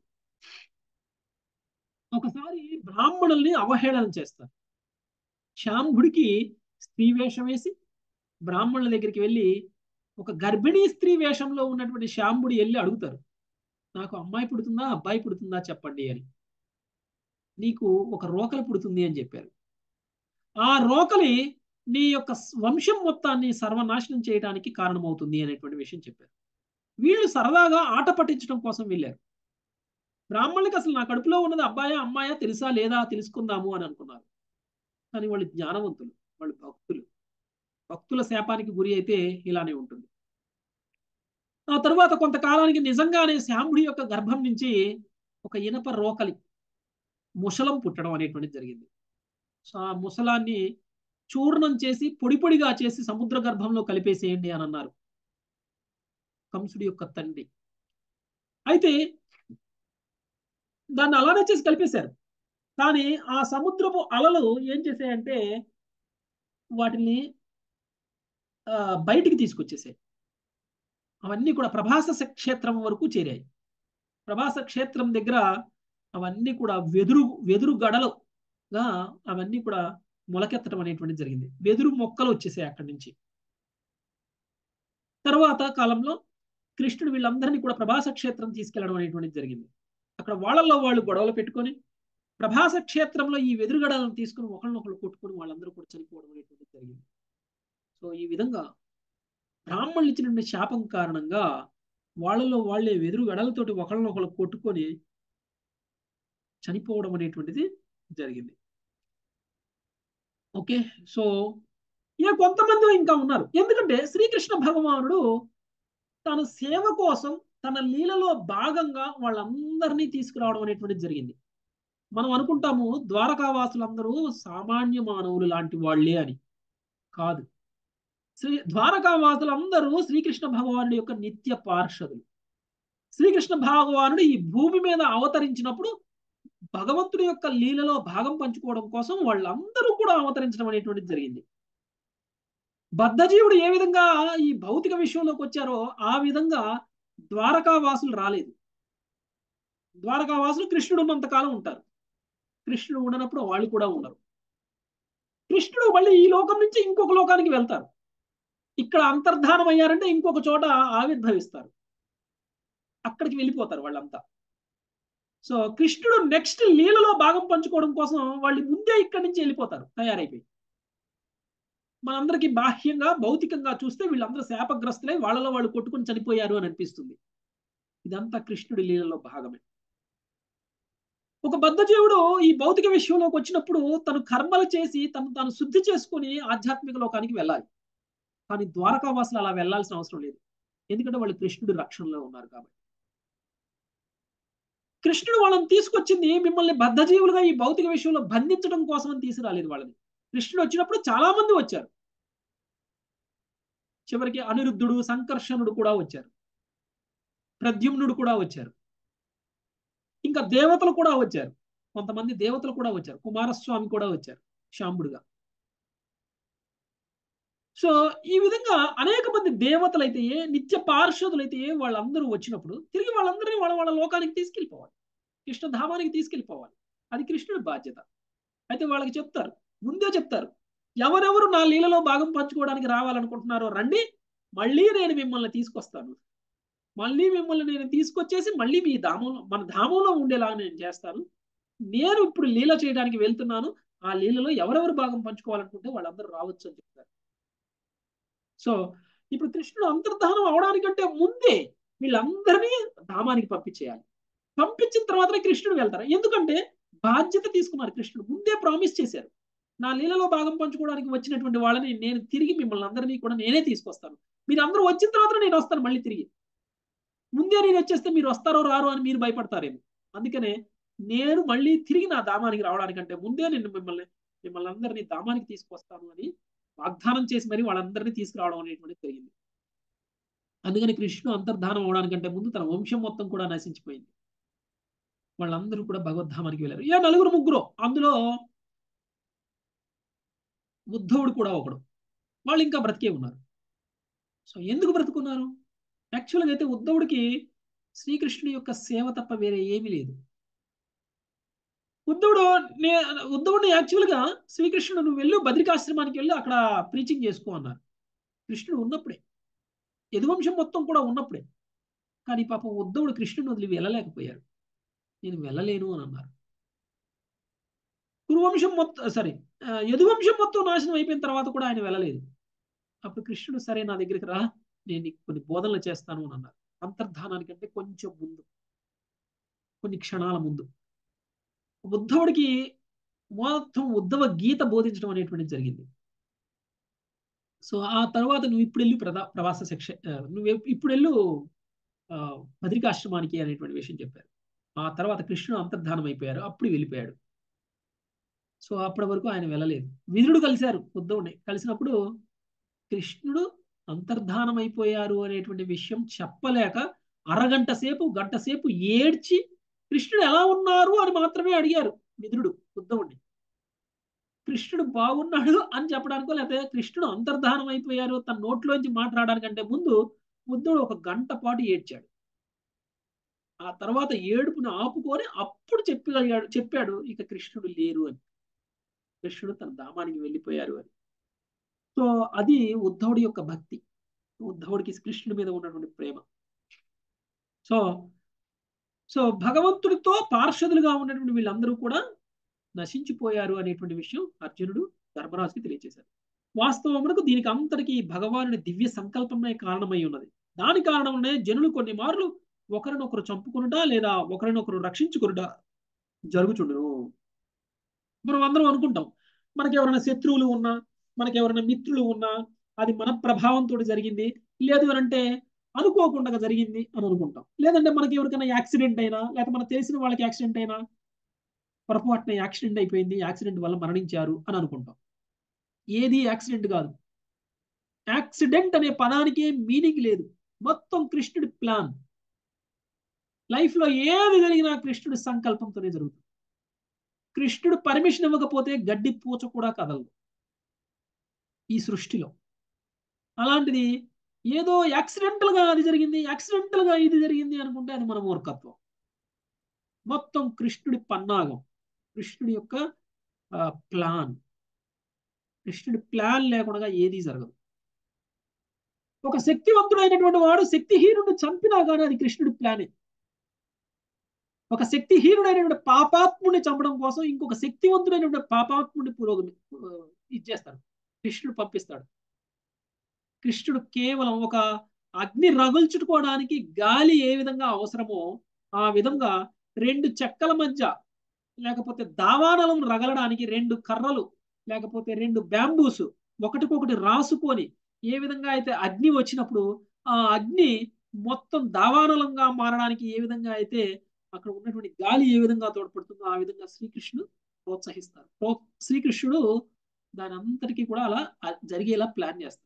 ఒకసారి బ్రాహ్మణుల్ని అవహేళన చేస్తారు శాంభుడికి స్త్రీ వేషం వేసి బ్రాహ్మణుల దగ్గరికి వెళ్ళి ఒక గర్భిణీ స్త్రీ వేషంలో ఉన్నటువంటి శాంభుడు వెళ్ళి అడుగుతారు నాకు అమ్మాయి పుడుతుందా అబ్బాయి పుడుతుందా చెప్పండి అని నీకు ఒక రోకలి పుడుతుంది అని చెప్పారు ఆ రోకలి నీ యొక్క వంశం మొత్తాన్ని సర్వనాశనం చేయడానికి కారణమవుతుంది అనేటువంటి విషయం చెప్పారు వీళ్ళు సరదాగా ఆట పట్టించడం కోసం వెళ్ళారు బ్రాహ్మణులకి అసలు నా కడుపులో ఉన్నది అబ్బాయా అమ్మాయా తెలుసా లేదా తెలుసుకుందాము అని అనుకున్నారు కానీ వాళ్ళు జ్ఞానవంతులు వాళ్ళు భక్తులు భక్తుల శాపానికి గురి అయితే ఇలానే ఉంటుంది ఆ తరువాత కొంతకాలానికి నిజంగానే శాంభుడి యొక్క గర్భం నుంచి ఒక ఇనప రోకలి ముసలం పుట్టడం అనేటువంటిది జరిగింది సో ఆ ముసలాన్ని చూర్ణం చేసి పొడి పొడిగా చేసి సముద్ర గర్భంలో కలిపేసేయండి అని అన్నారు కంసుడి యొక్క తండ్రి అయితే దాన్ని అలానే చేసి కలిపేశారు కానీ ఆ సముద్రపు అలలు ఏం చేశాయంటే వాటిని ఆ, బయటికి తీసుకొచ్చేసాయి అవన్నీ కూడా ప్రభాస క్షేత్రం వరకు చేరాయి ప్రభాస క్షేత్రం దగ్గర అవన్నీ కూడా వెదురు వెదురు గడలుగా అవన్నీ కూడా మొలకెత్తడం అనేటువంటి జరిగింది వెదురు మొక్కలు వచ్చేసాయి అక్కడి నుంచి తర్వాత కాలంలో కృష్ణుడు వీళ్ళందరినీ కూడా ప్రభాస క్షేత్రం తీసుకెళ్లడం అనేటువంటిది జరిగింది అక్కడ వాళ్ళల్లో వాళ్ళు గొడవలు పెట్టుకొని ప్రభాస క్షేత్రంలో ఈ వెదురుగడలను తీసుకుని ఒకళ్ళనొకళ్ళు కొట్టుకొని వాళ్ళందరూ కూడా చనిపోవడం అనేటువంటిది జరిగింది సో ఈ విధంగా బ్రాహ్మణులు ఇచ్చినటువంటి శాపం కారణంగా వాళ్ళలో వాళ్ళే వెదురు గడలతోటి ఒకళ్ళనొకళ్ళు కొట్టుకొని చనిపోవడం అనేటువంటిది జరిగింది ఓకే సో ఇక కొంతమంది ఇంకా ఉన్నారు ఎందుకంటే శ్రీకృష్ణ భగవానుడు తన సేవ కోసం తన లీలలో భాగంగా వాళ్ళందరినీ తీసుకురావడం అనేటువంటిది జరిగింది మనం అనుకుంటాము ద్వారకావాసులందరూ సామాన్య మానవులు లాంటి వాళ్ళే అని కాదు శ్రీ ద్వారకావాసులందరూ శ్రీకృష్ణ భగవానుడి యొక్క నిత్య పార్షదులు శ్రీకృష్ణ భగవానుడు ఈ భూమి మీద అవతరించినప్పుడు భగవంతుడి యొక్క లీలలో భాగం పంచుకోవడం కోసం వాళ్ళందరూ కూడా అవతరించడం అనేటువంటిది జరిగింది బద్ధజీవుడు ఏ విధంగా ఈ భౌతిక విషయంలోకి వచ్చారో ఆ విధంగా ద్వారకావాసులు రాలేదు ద్వారకావాసులు కృష్ణుడు ఉన్నంతకాలం ఉంటారు కృష్ణుడు ఉండనప్పుడు వాళ్ళు కూడా ఉండరు కృష్ణుడు మళ్ళీ ఈ లోకం నుంచి ఇంకొక లోకానికి వెళ్తారు ఇక్కడ అంతర్ధానం అయ్యారంటే ఇంకొక చోట ఆవిర్భవిస్తారు అక్కడికి వెళ్ళిపోతారు వాళ్ళంతా సో కృష్ణుడు నెక్స్ట్ లీలలో భాగం పంచుకోవడం కోసం వాళ్ళు ముందే ఇక్కడి నుంచి వెళ్ళిపోతారు తయారైపోయి మనందరికి బాహ్యంగా భౌతికంగా చూస్తే వీళ్ళందరూ శాపగ్రస్తులై వాళ్ళలో వాళ్ళు కొట్టుకుని చనిపోయారు అని అనిపిస్తుంది ఇదంతా కృష్ణుడి లీలలో భాగమే ఒక బద్ధజీవుడు ఈ భౌతిక విషయంలోకి వచ్చినప్పుడు తను కర్మలు చేసి తను తాను శుద్ధి చేసుకుని ఆధ్యాత్మిక లోకానికి వెళ్ళాలి కానీ ద్వారకావాసులు అలా వెళ్ళాల్సిన అవసరం లేదు ఎందుకంటే వాళ్ళు కృష్ణుడి రక్షణలో ఉన్నారు కాబట్టి కృష్ణుడు వాళ్ళని తీసుకొచ్చింది మిమ్మల్ని బద్ధజీవులుగా ఈ భౌతిక విషయంలో బంధించడం కోసం అని తీసుకురాలేదు వాళ్ళని కృష్ణుడు వచ్చినప్పుడు చాలా మంది వచ్చారు చివరికి అనిరుద్ధుడు సంకర్షణుడు కూడా వచ్చారు ప్రద్యుమ్నుడు కూడా వచ్చారు ఇంకా దేవతలు కూడా వచ్చారు కొంతమంది దేవతలు కూడా వచ్చారు కుమారస్వామి కూడా వచ్చారు శాంబుడుగా సో ఈ విధంగా అనేక మంది దేవతలు అయితే నిత్య పార్షదులు అయితే వాళ్ళందరూ వచ్చినప్పుడు తిరిగి వాళ్ళందరినీ వాళ్ళ వాళ్ళ లోకానికి తీసుకెళ్ళిపోవాలి కృష్ణధామానికి తీసుకెళ్ళిపోవాలి అది కృష్ణుడి బాధ్యత అయితే వాళ్ళకి చెప్తారు ముందే చెప్తారు ఎవరెవరు నా లీలలో భాగం పంచుకోవడానికి రావాలనుకుంటున్నారో రండి మళ్ళీ నేను మిమ్మల్ని తీసుకొస్తాను మళ్ళీ మిమ్మల్ని నేను తీసుకొచ్చేసి మళ్ళీ మీ ధామంలో మన ధామంలో ఉండేలాగా నేను చేస్తాను నేను ఇప్పుడు లీల చేయడానికి వెళ్తున్నాను ఆ లీలలో ఎవరెవరు భాగం పంచుకోవాలనుకుంటే వాళ్ళందరూ రావచ్చు అని చెప్తారు సో ఇప్పుడు కృష్ణుడు అంతర్ధానం అవడానికంటే ముందే వీళ్ళందరినీ ధామానికి పంపించేయాలి పంపించిన తర్వాతనే కృష్ణుడు వెళ్తారు ఎందుకంటే బాధ్యత తీసుకున్నారు కృష్ణుడు ముందే ప్రామిస్ చేశారు నా లీలలో భాగం పంచుకోవడానికి వచ్చినటువంటి వాళ్ళని నేను తిరిగి మిమ్మల్ని అందరినీ కూడా నేనే తీసుకొస్తాను మీరు అందరూ వచ్చిన తర్వాత నేను వస్తాను మళ్ళీ తిరిగి ముందే నేను వచ్చేస్తే మీరు వస్తారో రారో అని మీరు భయపడతారేమో అందుకనే నేను మళ్ళీ తిరిగి నా ధామానికి రావడానికంటే ముందే నేను మిమ్మల్ని మిమ్మల్ని అందరినీ ధామానికి తీసుకొస్తాను అని వాగ్దానం చేసి మరి వాళ్ళందరినీ తీసుకురావడం అనేటువంటి జరిగింది అందుకని కృష్ణుడు అంతర్ధానం అవడానికంటే ముందు తన వంశం మొత్తం కూడా నశించిపోయింది వాళ్ళందరూ కూడా భగవద్ధామానికి వెళ్ళారు ఇలా నలుగురు ముగ్గురు అందులో ఉద్ధవుడు కూడా ఒకడు వాళ్ళు ఇంకా బ్రతికే ఉన్నారు సో ఎందుకు బ్రతుకున్నారు యాక్చువల్గా అయితే ఉద్ధవుడికి శ్రీకృష్ణుడి యొక్క సేవ తప్ప వేరే ఏమీ లేదు ఉద్ధవుడు నే ఉద్ధవుడిని యాక్చువల్గా శ్రీకృష్ణుడు నువ్వు వెళ్ళు బద్రికాశ్రమానికి వెళ్ళి అక్కడ ప్రీచింగ్ చేసుకో అన్నారు కృష్ణుడు ఉన్నప్పుడే యదువంశం మొత్తం కూడా ఉన్నప్పుడే కానీ పాపం ఉద్ధవుడు కృష్ణుని వదిలి వెళ్ళలేకపోయారు నేను వెళ్ళలేను అని అన్నారు కురువంశం మొత్తం సారీ యదువంశం మొత్తం నాశనం అయిపోయిన తర్వాత కూడా ఆయన వెళ్ళలేదు అప్పుడు కృష్ణుడు సరే నా దగ్గరికి రా నేను నీకు కొన్ని బోధనలు చేస్తాను అని అన్నారు అంతర్ధానానికంటే కొంచెం ముందు కొన్ని క్షణాల ముందు ఉద్ధవుడికి మొత్తం ఉద్ధవ గీత బోధించడం అనేటువంటిది జరిగింది సో ఆ తర్వాత నువ్వు ఇప్పుడు వెళ్ళి ప్రదా ప్రవాస శిక్ష నువ్వు ఇప్పుడు వెళ్ళు బద్రికాశ్రమానికి అనేటువంటి విషయం చెప్పారు ఆ తర్వాత కృష్ణుడు అంతర్ధానం అయిపోయారు అప్పుడు వెళ్ళిపోయాడు సో అప్పటి వరకు ఆయన వెళ్ళలేదు విదురుడు కలిశారు ఉద్ధవుడిని కలిసినప్పుడు కృష్ణుడు అంతర్ధానం అయిపోయారు అనేటువంటి విషయం చెప్పలేక అరగంట సేపు గంట సేపు ఏడ్చి కృష్ణుడు ఎలా ఉన్నారు అని మాత్రమే అడిగారు విదురుడు ఉద్ధవుడిని కృష్ణుడు బాగున్నాడు అని చెప్పడానికో లేకపోతే కృష్ణుడు అంతర్ధానం అయిపోయారు తన నోట్లోంచి మాట్లాడడానికంటే ముందు బుద్ధుడు ఒక గంట పాటు ఏడ్చాడు ఆ తర్వాత ఏడుపును ఆపుకొని అప్పుడు చెప్పగలిగాడు చెప్పాడు ఇక కృష్ణుడు లేరు అని కృష్ణుడు తన ధామానికి వెళ్ళిపోయారు అని సో అది ఉద్ధవుడి యొక్క భక్తి ఉద్ధవుడికి కృష్ణుడి మీద ఉన్నటువంటి ప్రేమ సో సో భగవంతుడితో పార్షదులుగా ఉన్నటువంటి వీళ్ళందరూ కూడా నశించిపోయారు అనేటువంటి విషయం అర్జునుడు ధర్మరాజుకి తెలియజేశారు వాస్తవమునకు దీనికి అంతటికి భగవానుడి దివ్య సంకల్పమే కారణమై ఉన్నది దాని కారణంలోనే జనులు కొన్ని మార్లు ఒకరినొకరు చంపుకునుట లేదా ఒకరినొకరు రక్షించుకునుట జరుగుచుండును మనం అందరం అనుకుంటాం మనకి ఎవరైనా శత్రువులు ఉన్నా మనకి ఎవరైనా మిత్రులు ఉన్నా అది మన ప్రభావంతో జరిగింది లేదు అని అంటే అనుకోకుండా జరిగింది అని అనుకుంటాం లేదంటే మనకి ఎవరికైనా యాక్సిడెంట్ అయినా లేకపోతే మనకు తెలిసిన వాళ్ళకి యాక్సిడెంట్ అయినా పొరపాటున యాక్సిడెంట్ అయిపోయింది యాక్సిడెంట్ వల్ల మరణించారు అని అనుకుంటాం ఏది యాక్సిడెంట్ కాదు యాక్సిడెంట్ అనే పదానికే మీనింగ్ లేదు మొత్తం కృష్ణుడి ప్లాన్ లైఫ్ లో ఏది జరిగినా కృష్ణుడి సంకల్పంతోనే జరుగుతుంది కృష్ణుడు పర్మిషన్ ఇవ్వకపోతే గడ్డి పూచ కూడా కదలదు ఈ సృష్టిలో అలాంటిది ఏదో యాక్సిడెంటల్ గా అది జరిగింది యాక్సిడెంటల్ గా ఇది జరిగింది అనుకుంటే అది మన మూర్ఖత్వం మొత్తం కృష్ణుడి పన్నాగం కృష్ణుడి యొక్క ప్లాన్ కృష్ణుడి ప్లాన్ లేకుండా ఏది జరగదు ఒక శక్తివంతుడైనటువంటి వాడు శక్తిహీనుడు చంపినా కానీ అది కృష్ణుడి ప్లానే ఒక శక్తిహీనుడైనటువంటి పాపాత్ముడిని చంపడం కోసం ఇంకొక శక్తివంతుడైనటువంటి పాపాత్ముడిని పురోగమి ఇచ్చేస్తాడు కృష్ణుడు పంపిస్తాడు కృష్ణుడు కేవలం ఒక అగ్ని రగుల్చుకోవడానికి గాలి ఏ విధంగా అవసరమో ఆ విధంగా రెండు చెక్కల మధ్య లేకపోతే దావానలం రగలడానికి రెండు కర్రలు లేకపోతే రెండు బ్యాంబూస్ ఒకటికొకటి రాసుకొని ఏ విధంగా అయితే అగ్ని వచ్చినప్పుడు ఆ అగ్ని మొత్తం దావానలంగా మారడానికి ఏ విధంగా అయితే అక్కడ ఉన్నటువంటి గాలి ఏ విధంగా తోడ్పడుతుందో ఆ విధంగా శ్రీకృష్ణుడు ప్రోత్సహిస్తారు శ్రీకృష్ణుడు దాని అంతటికీ కూడా అలా జరిగేలా ప్లాన్ చేస్తారు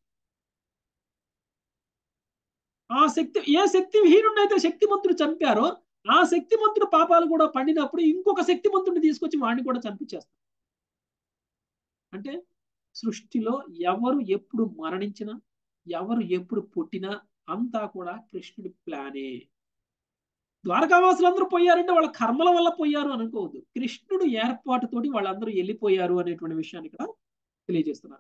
ఆ శక్తి ఏ శక్తి హీనుడైతే శక్తిమంతుడు చంపారో ఆ శక్తిమంతుడు పాపాలు కూడా పండినప్పుడు ఇంకొక శక్తిమంతుడిని తీసుకొచ్చి వాడిని కూడా చంపించేస్తారు అంటే సృష్టిలో ఎవరు ఎప్పుడు మరణించినా ఎవరు ఎప్పుడు పుట్టినా అంతా కూడా కృష్ణుడి ప్లానే ద్వారకావాసులందరూ పోయారంటే వాళ్ళ కర్మల వల్ల పోయారు అనుకోవద్దు కృష్ణుడు ఏర్పాటుతోటి వాళ్ళందరూ వెళ్ళిపోయారు అనేటువంటి విషయాన్ని ఇక్కడ తెలియజేస్తున్నారు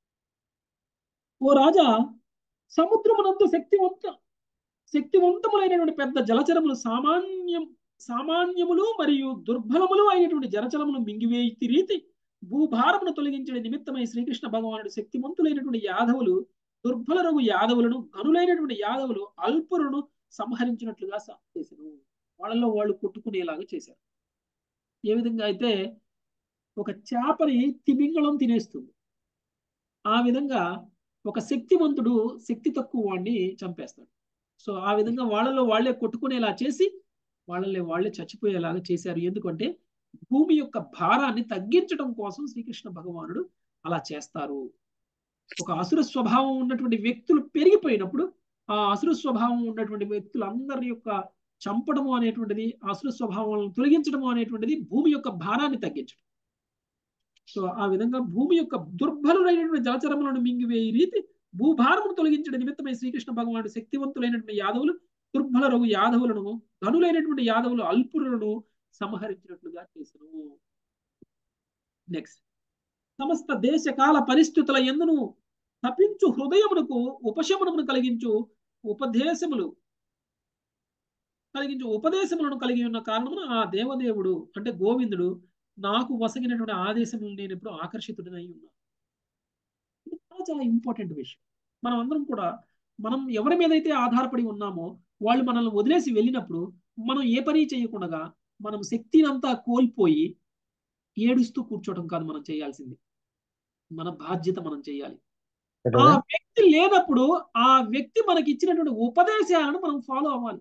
ఓ రాజా సముద్రమునందు శక్తివంత శక్తివంతములైనటువంటి పెద్ద జలచరములు సామాన్యం సామాన్యములు మరియు దుర్బలములు అయినటువంటి జలచరములు మింగివేయి రీతి భూభారమును తొలగించిన నిమిత్తమై శ్రీకృష్ణ భగవానుడు శక్తిమంతులైనటువంటి యాదవులు దుర్బల రఘు యాదవులను గనులైనటువంటి యాదవులు అల్పులను సంహరించినట్లుగా చేశారు వాళ్ళలో వాళ్ళు కొట్టుకునేలాగా చేశారు ఏ విధంగా అయితే ఒక చేపని తిమింగళం తినేస్తుంది ఆ విధంగా ఒక శక్తివంతుడు శక్తి తక్కువ వాడిని చంపేస్తాడు సో ఆ విధంగా వాళ్ళలో వాళ్ళే కొట్టుకునేలా చేసి వాళ్ళని వాళ్ళే చచ్చిపోయేలాగా చేశారు ఎందుకంటే భూమి యొక్క భారాన్ని తగ్గించడం కోసం శ్రీకృష్ణ భగవానుడు అలా చేస్తారు ఒక అసుర స్వభావం ఉన్నటువంటి వ్యక్తులు పెరిగిపోయినప్పుడు ఆ అసుర స్వభావం ఉన్నటువంటి వ్యక్తులందరి యొక్క చంపడము అనేటువంటిది అసుర స్వభావాలను తొలగించడము అనేటువంటిది భూమి యొక్క భారాన్ని తగ్గించడం సో ఆ విధంగా భూమి యొక్క దుర్బలులైనటువంటి జలచరములను మింగివేయి రీతి భూభారమును తొలగించడం నిమిత్తమై శ్రీకృష్ణ భగవానుడు శక్తివంతులైనటువంటి యాదవులు దుర్బల రఘు యాదవులను ధనులైనటువంటి యాదవులు అల్పులను సంహరించినట్లుగా చేసను నెక్స్ట్ సమస్త దేశ కాల పరిస్థితుల ఎందును తపించు హృదయమునకు ఉపశమనమును కలిగించు ఉపదేశములు కలిగించు ఉపదేశములను కలిగి ఉన్న కారణమున ఆ దేవదేవుడు అంటే గోవిందుడు నాకు వసగినటువంటి ఆదేశములు నేను ఇప్పుడు ఆకర్షితుడనై ఉన్నాను ఇది చాలా చాలా ఇంపార్టెంట్ విషయం మనం అందరం కూడా మనం ఎవరి మీద అయితే ఆధారపడి ఉన్నామో వాళ్ళు మనల్ని వదిలేసి వెళ్ళినప్పుడు మనం ఏ పని చేయకుండా మనం శక్తిని అంతా కోల్పోయి ఏడుస్తూ కూర్చోవడం కాదు మనం చేయాల్సింది మన బాధ్యత మనం చేయాలి ఆ వ్యక్తి లేనప్పుడు ఆ వ్యక్తి మనకి ఇచ్చినటువంటి ఉపదేశాలను మనం ఫాలో అవ్వాలి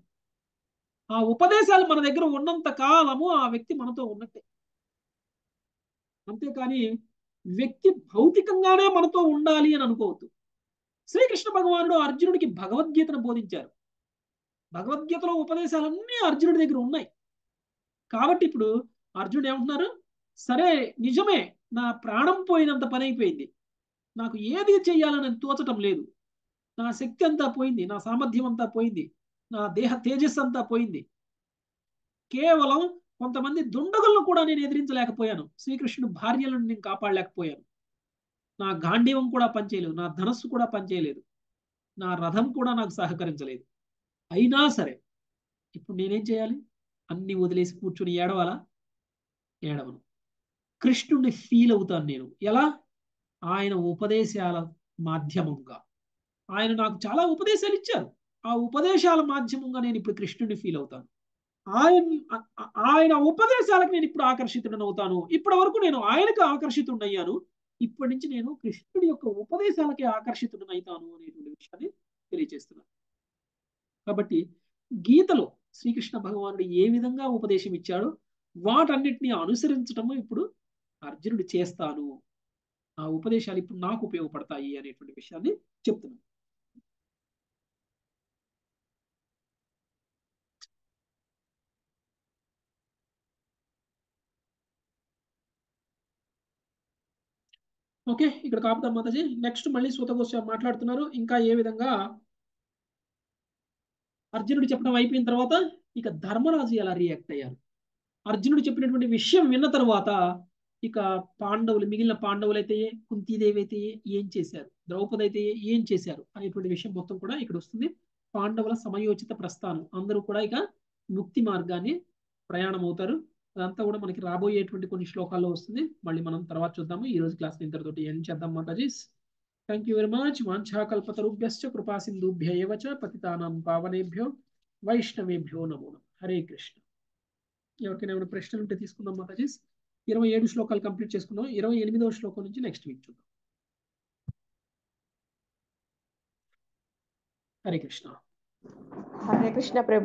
ఆ ఉపదేశాలు మన దగ్గర ఉన్నంత కాలము ఆ వ్యక్తి మనతో ఉన్నట్టే అంతేకాని వ్యక్తి భౌతికంగానే మనతో ఉండాలి అని అనుకోవద్దు శ్రీకృష్ణ భగవానుడు అర్జునుడికి భగవద్గీతను బోధించారు భగవద్గీతలో ఉపదేశాలన్నీ అర్జునుడి దగ్గర ఉన్నాయి కాబట్టి ఇప్పుడు అర్జునుడు ఏమంటున్నారు సరే నిజమే నా ప్రాణం పోయినంత పని అయిపోయింది నాకు ఏది చెయ్యాలని తోచటం లేదు నా శక్తి అంతా పోయింది నా సామర్థ్యం అంతా పోయింది నా దేహ తేజస్సు అంతా పోయింది కేవలం కొంతమంది దుండగులను కూడా నేను ఎదిరించలేకపోయాను శ్రీకృష్ణుడు భార్యలను నేను కాపాడలేకపోయాను నా గాంధీవం కూడా పనిచేయలేదు నా ధనస్సు కూడా పనిచేయలేదు నా రథం కూడా నాకు సహకరించలేదు అయినా సరే ఇప్పుడు నేనేం చేయాలి అన్ని వదిలేసి కూర్చుని ఏడవాలా ఏడవను కృష్ణుడిని ఫీల్ అవుతాను నేను ఎలా ఆయన ఉపదేశాల మాధ్యమంగా ఆయన నాకు చాలా ఉపదేశాలు ఇచ్చారు ఆ ఉపదేశాల మాధ్యమంగా నేను ఇప్పుడు కృష్ణుడిని ఫీల్ అవుతాను ఆయన ఆయన ఉపదేశాలకు నేను ఇప్పుడు ఆకర్షితుడని అవుతాను ఇప్పటి వరకు నేను ఆయనకు ఆకర్షితుడయ్యాను ఇప్పటి నుంచి నేను కృష్ణుడి యొక్క ఉపదేశాలకి ఆకర్షితుడనవుతాను అనేటువంటి విషయాన్ని తెలియజేస్తున్నాను కాబట్టి గీతలో శ్రీకృష్ణ భగవానుడు ఏ విధంగా ఉపదేశం ఇచ్చాడో వాటన్నిటిని అనుసరించడము ఇప్పుడు అర్జునుడు చేస్తాను ఆ ఉపదేశాలు ఇప్పుడు నాకు ఉపయోగపడతాయి అనేటువంటి విషయాన్ని చెప్తున్నాను ఓకే ఇక్కడ కాపుతాం మాతాజీ నెక్స్ట్ మళ్ళీ సూతగోస్వామి మాట్లాడుతున్నారు ఇంకా ఏ విధంగా అర్జునుడు చెప్పడం అయిపోయిన తర్వాత ఇక ధర్మరాజు ఎలా రియాక్ట్ అయ్యారు అర్జునుడు చెప్పినటువంటి విషయం విన్న తర్వాత ఇక పాండవులు మిగిలిన పాండవులు అయితే కుంతీదేవి అయితే ఏం చేశారు ద్రౌపది అయితే ఏం చేశారు అనేటువంటి విషయం మొత్తం కూడా ఇక్కడ వస్తుంది పాండవుల సమయోచిత ప్రస్థానం అందరూ కూడా ఇక ముక్తి మార్గాన్ని ప్రయాణం అవుతారు అదంతా కూడా మనకి రాబోయేటువంటి కొన్ని శ్లోకాల్లో వస్తుంది మళ్ళీ మనం తర్వాత చూద్దాము ఈ రోజు క్లాస్ ఇంతటితోటి ఎండ్ చేద్దాం మాతాజీ థ్యాంక్ యూ వెరీ మచ్ వాంఛాకల్పతరుభ్యశ్చ కృపా సింధుభ్య ఏవ చ పతితానాం పావనేభ్యో వైష్ణవేభ్యో నమో నమః హరే కృష్ణ ఎవరికైనా ఏమైనా ప్రశ్నలు ఉంటే తీసుకుందాం మాతాజీ ఇరవై ఏడు శ్లోకాలు కంప్లీట్ చేసుకున్నాం ఇరవై ఎనిమిదవ శ్లోకం నుంచి నెక్స్ట్ వీక్ చూద్దాం హరే కృష్ణ హరే కృష్ణ ప్రభు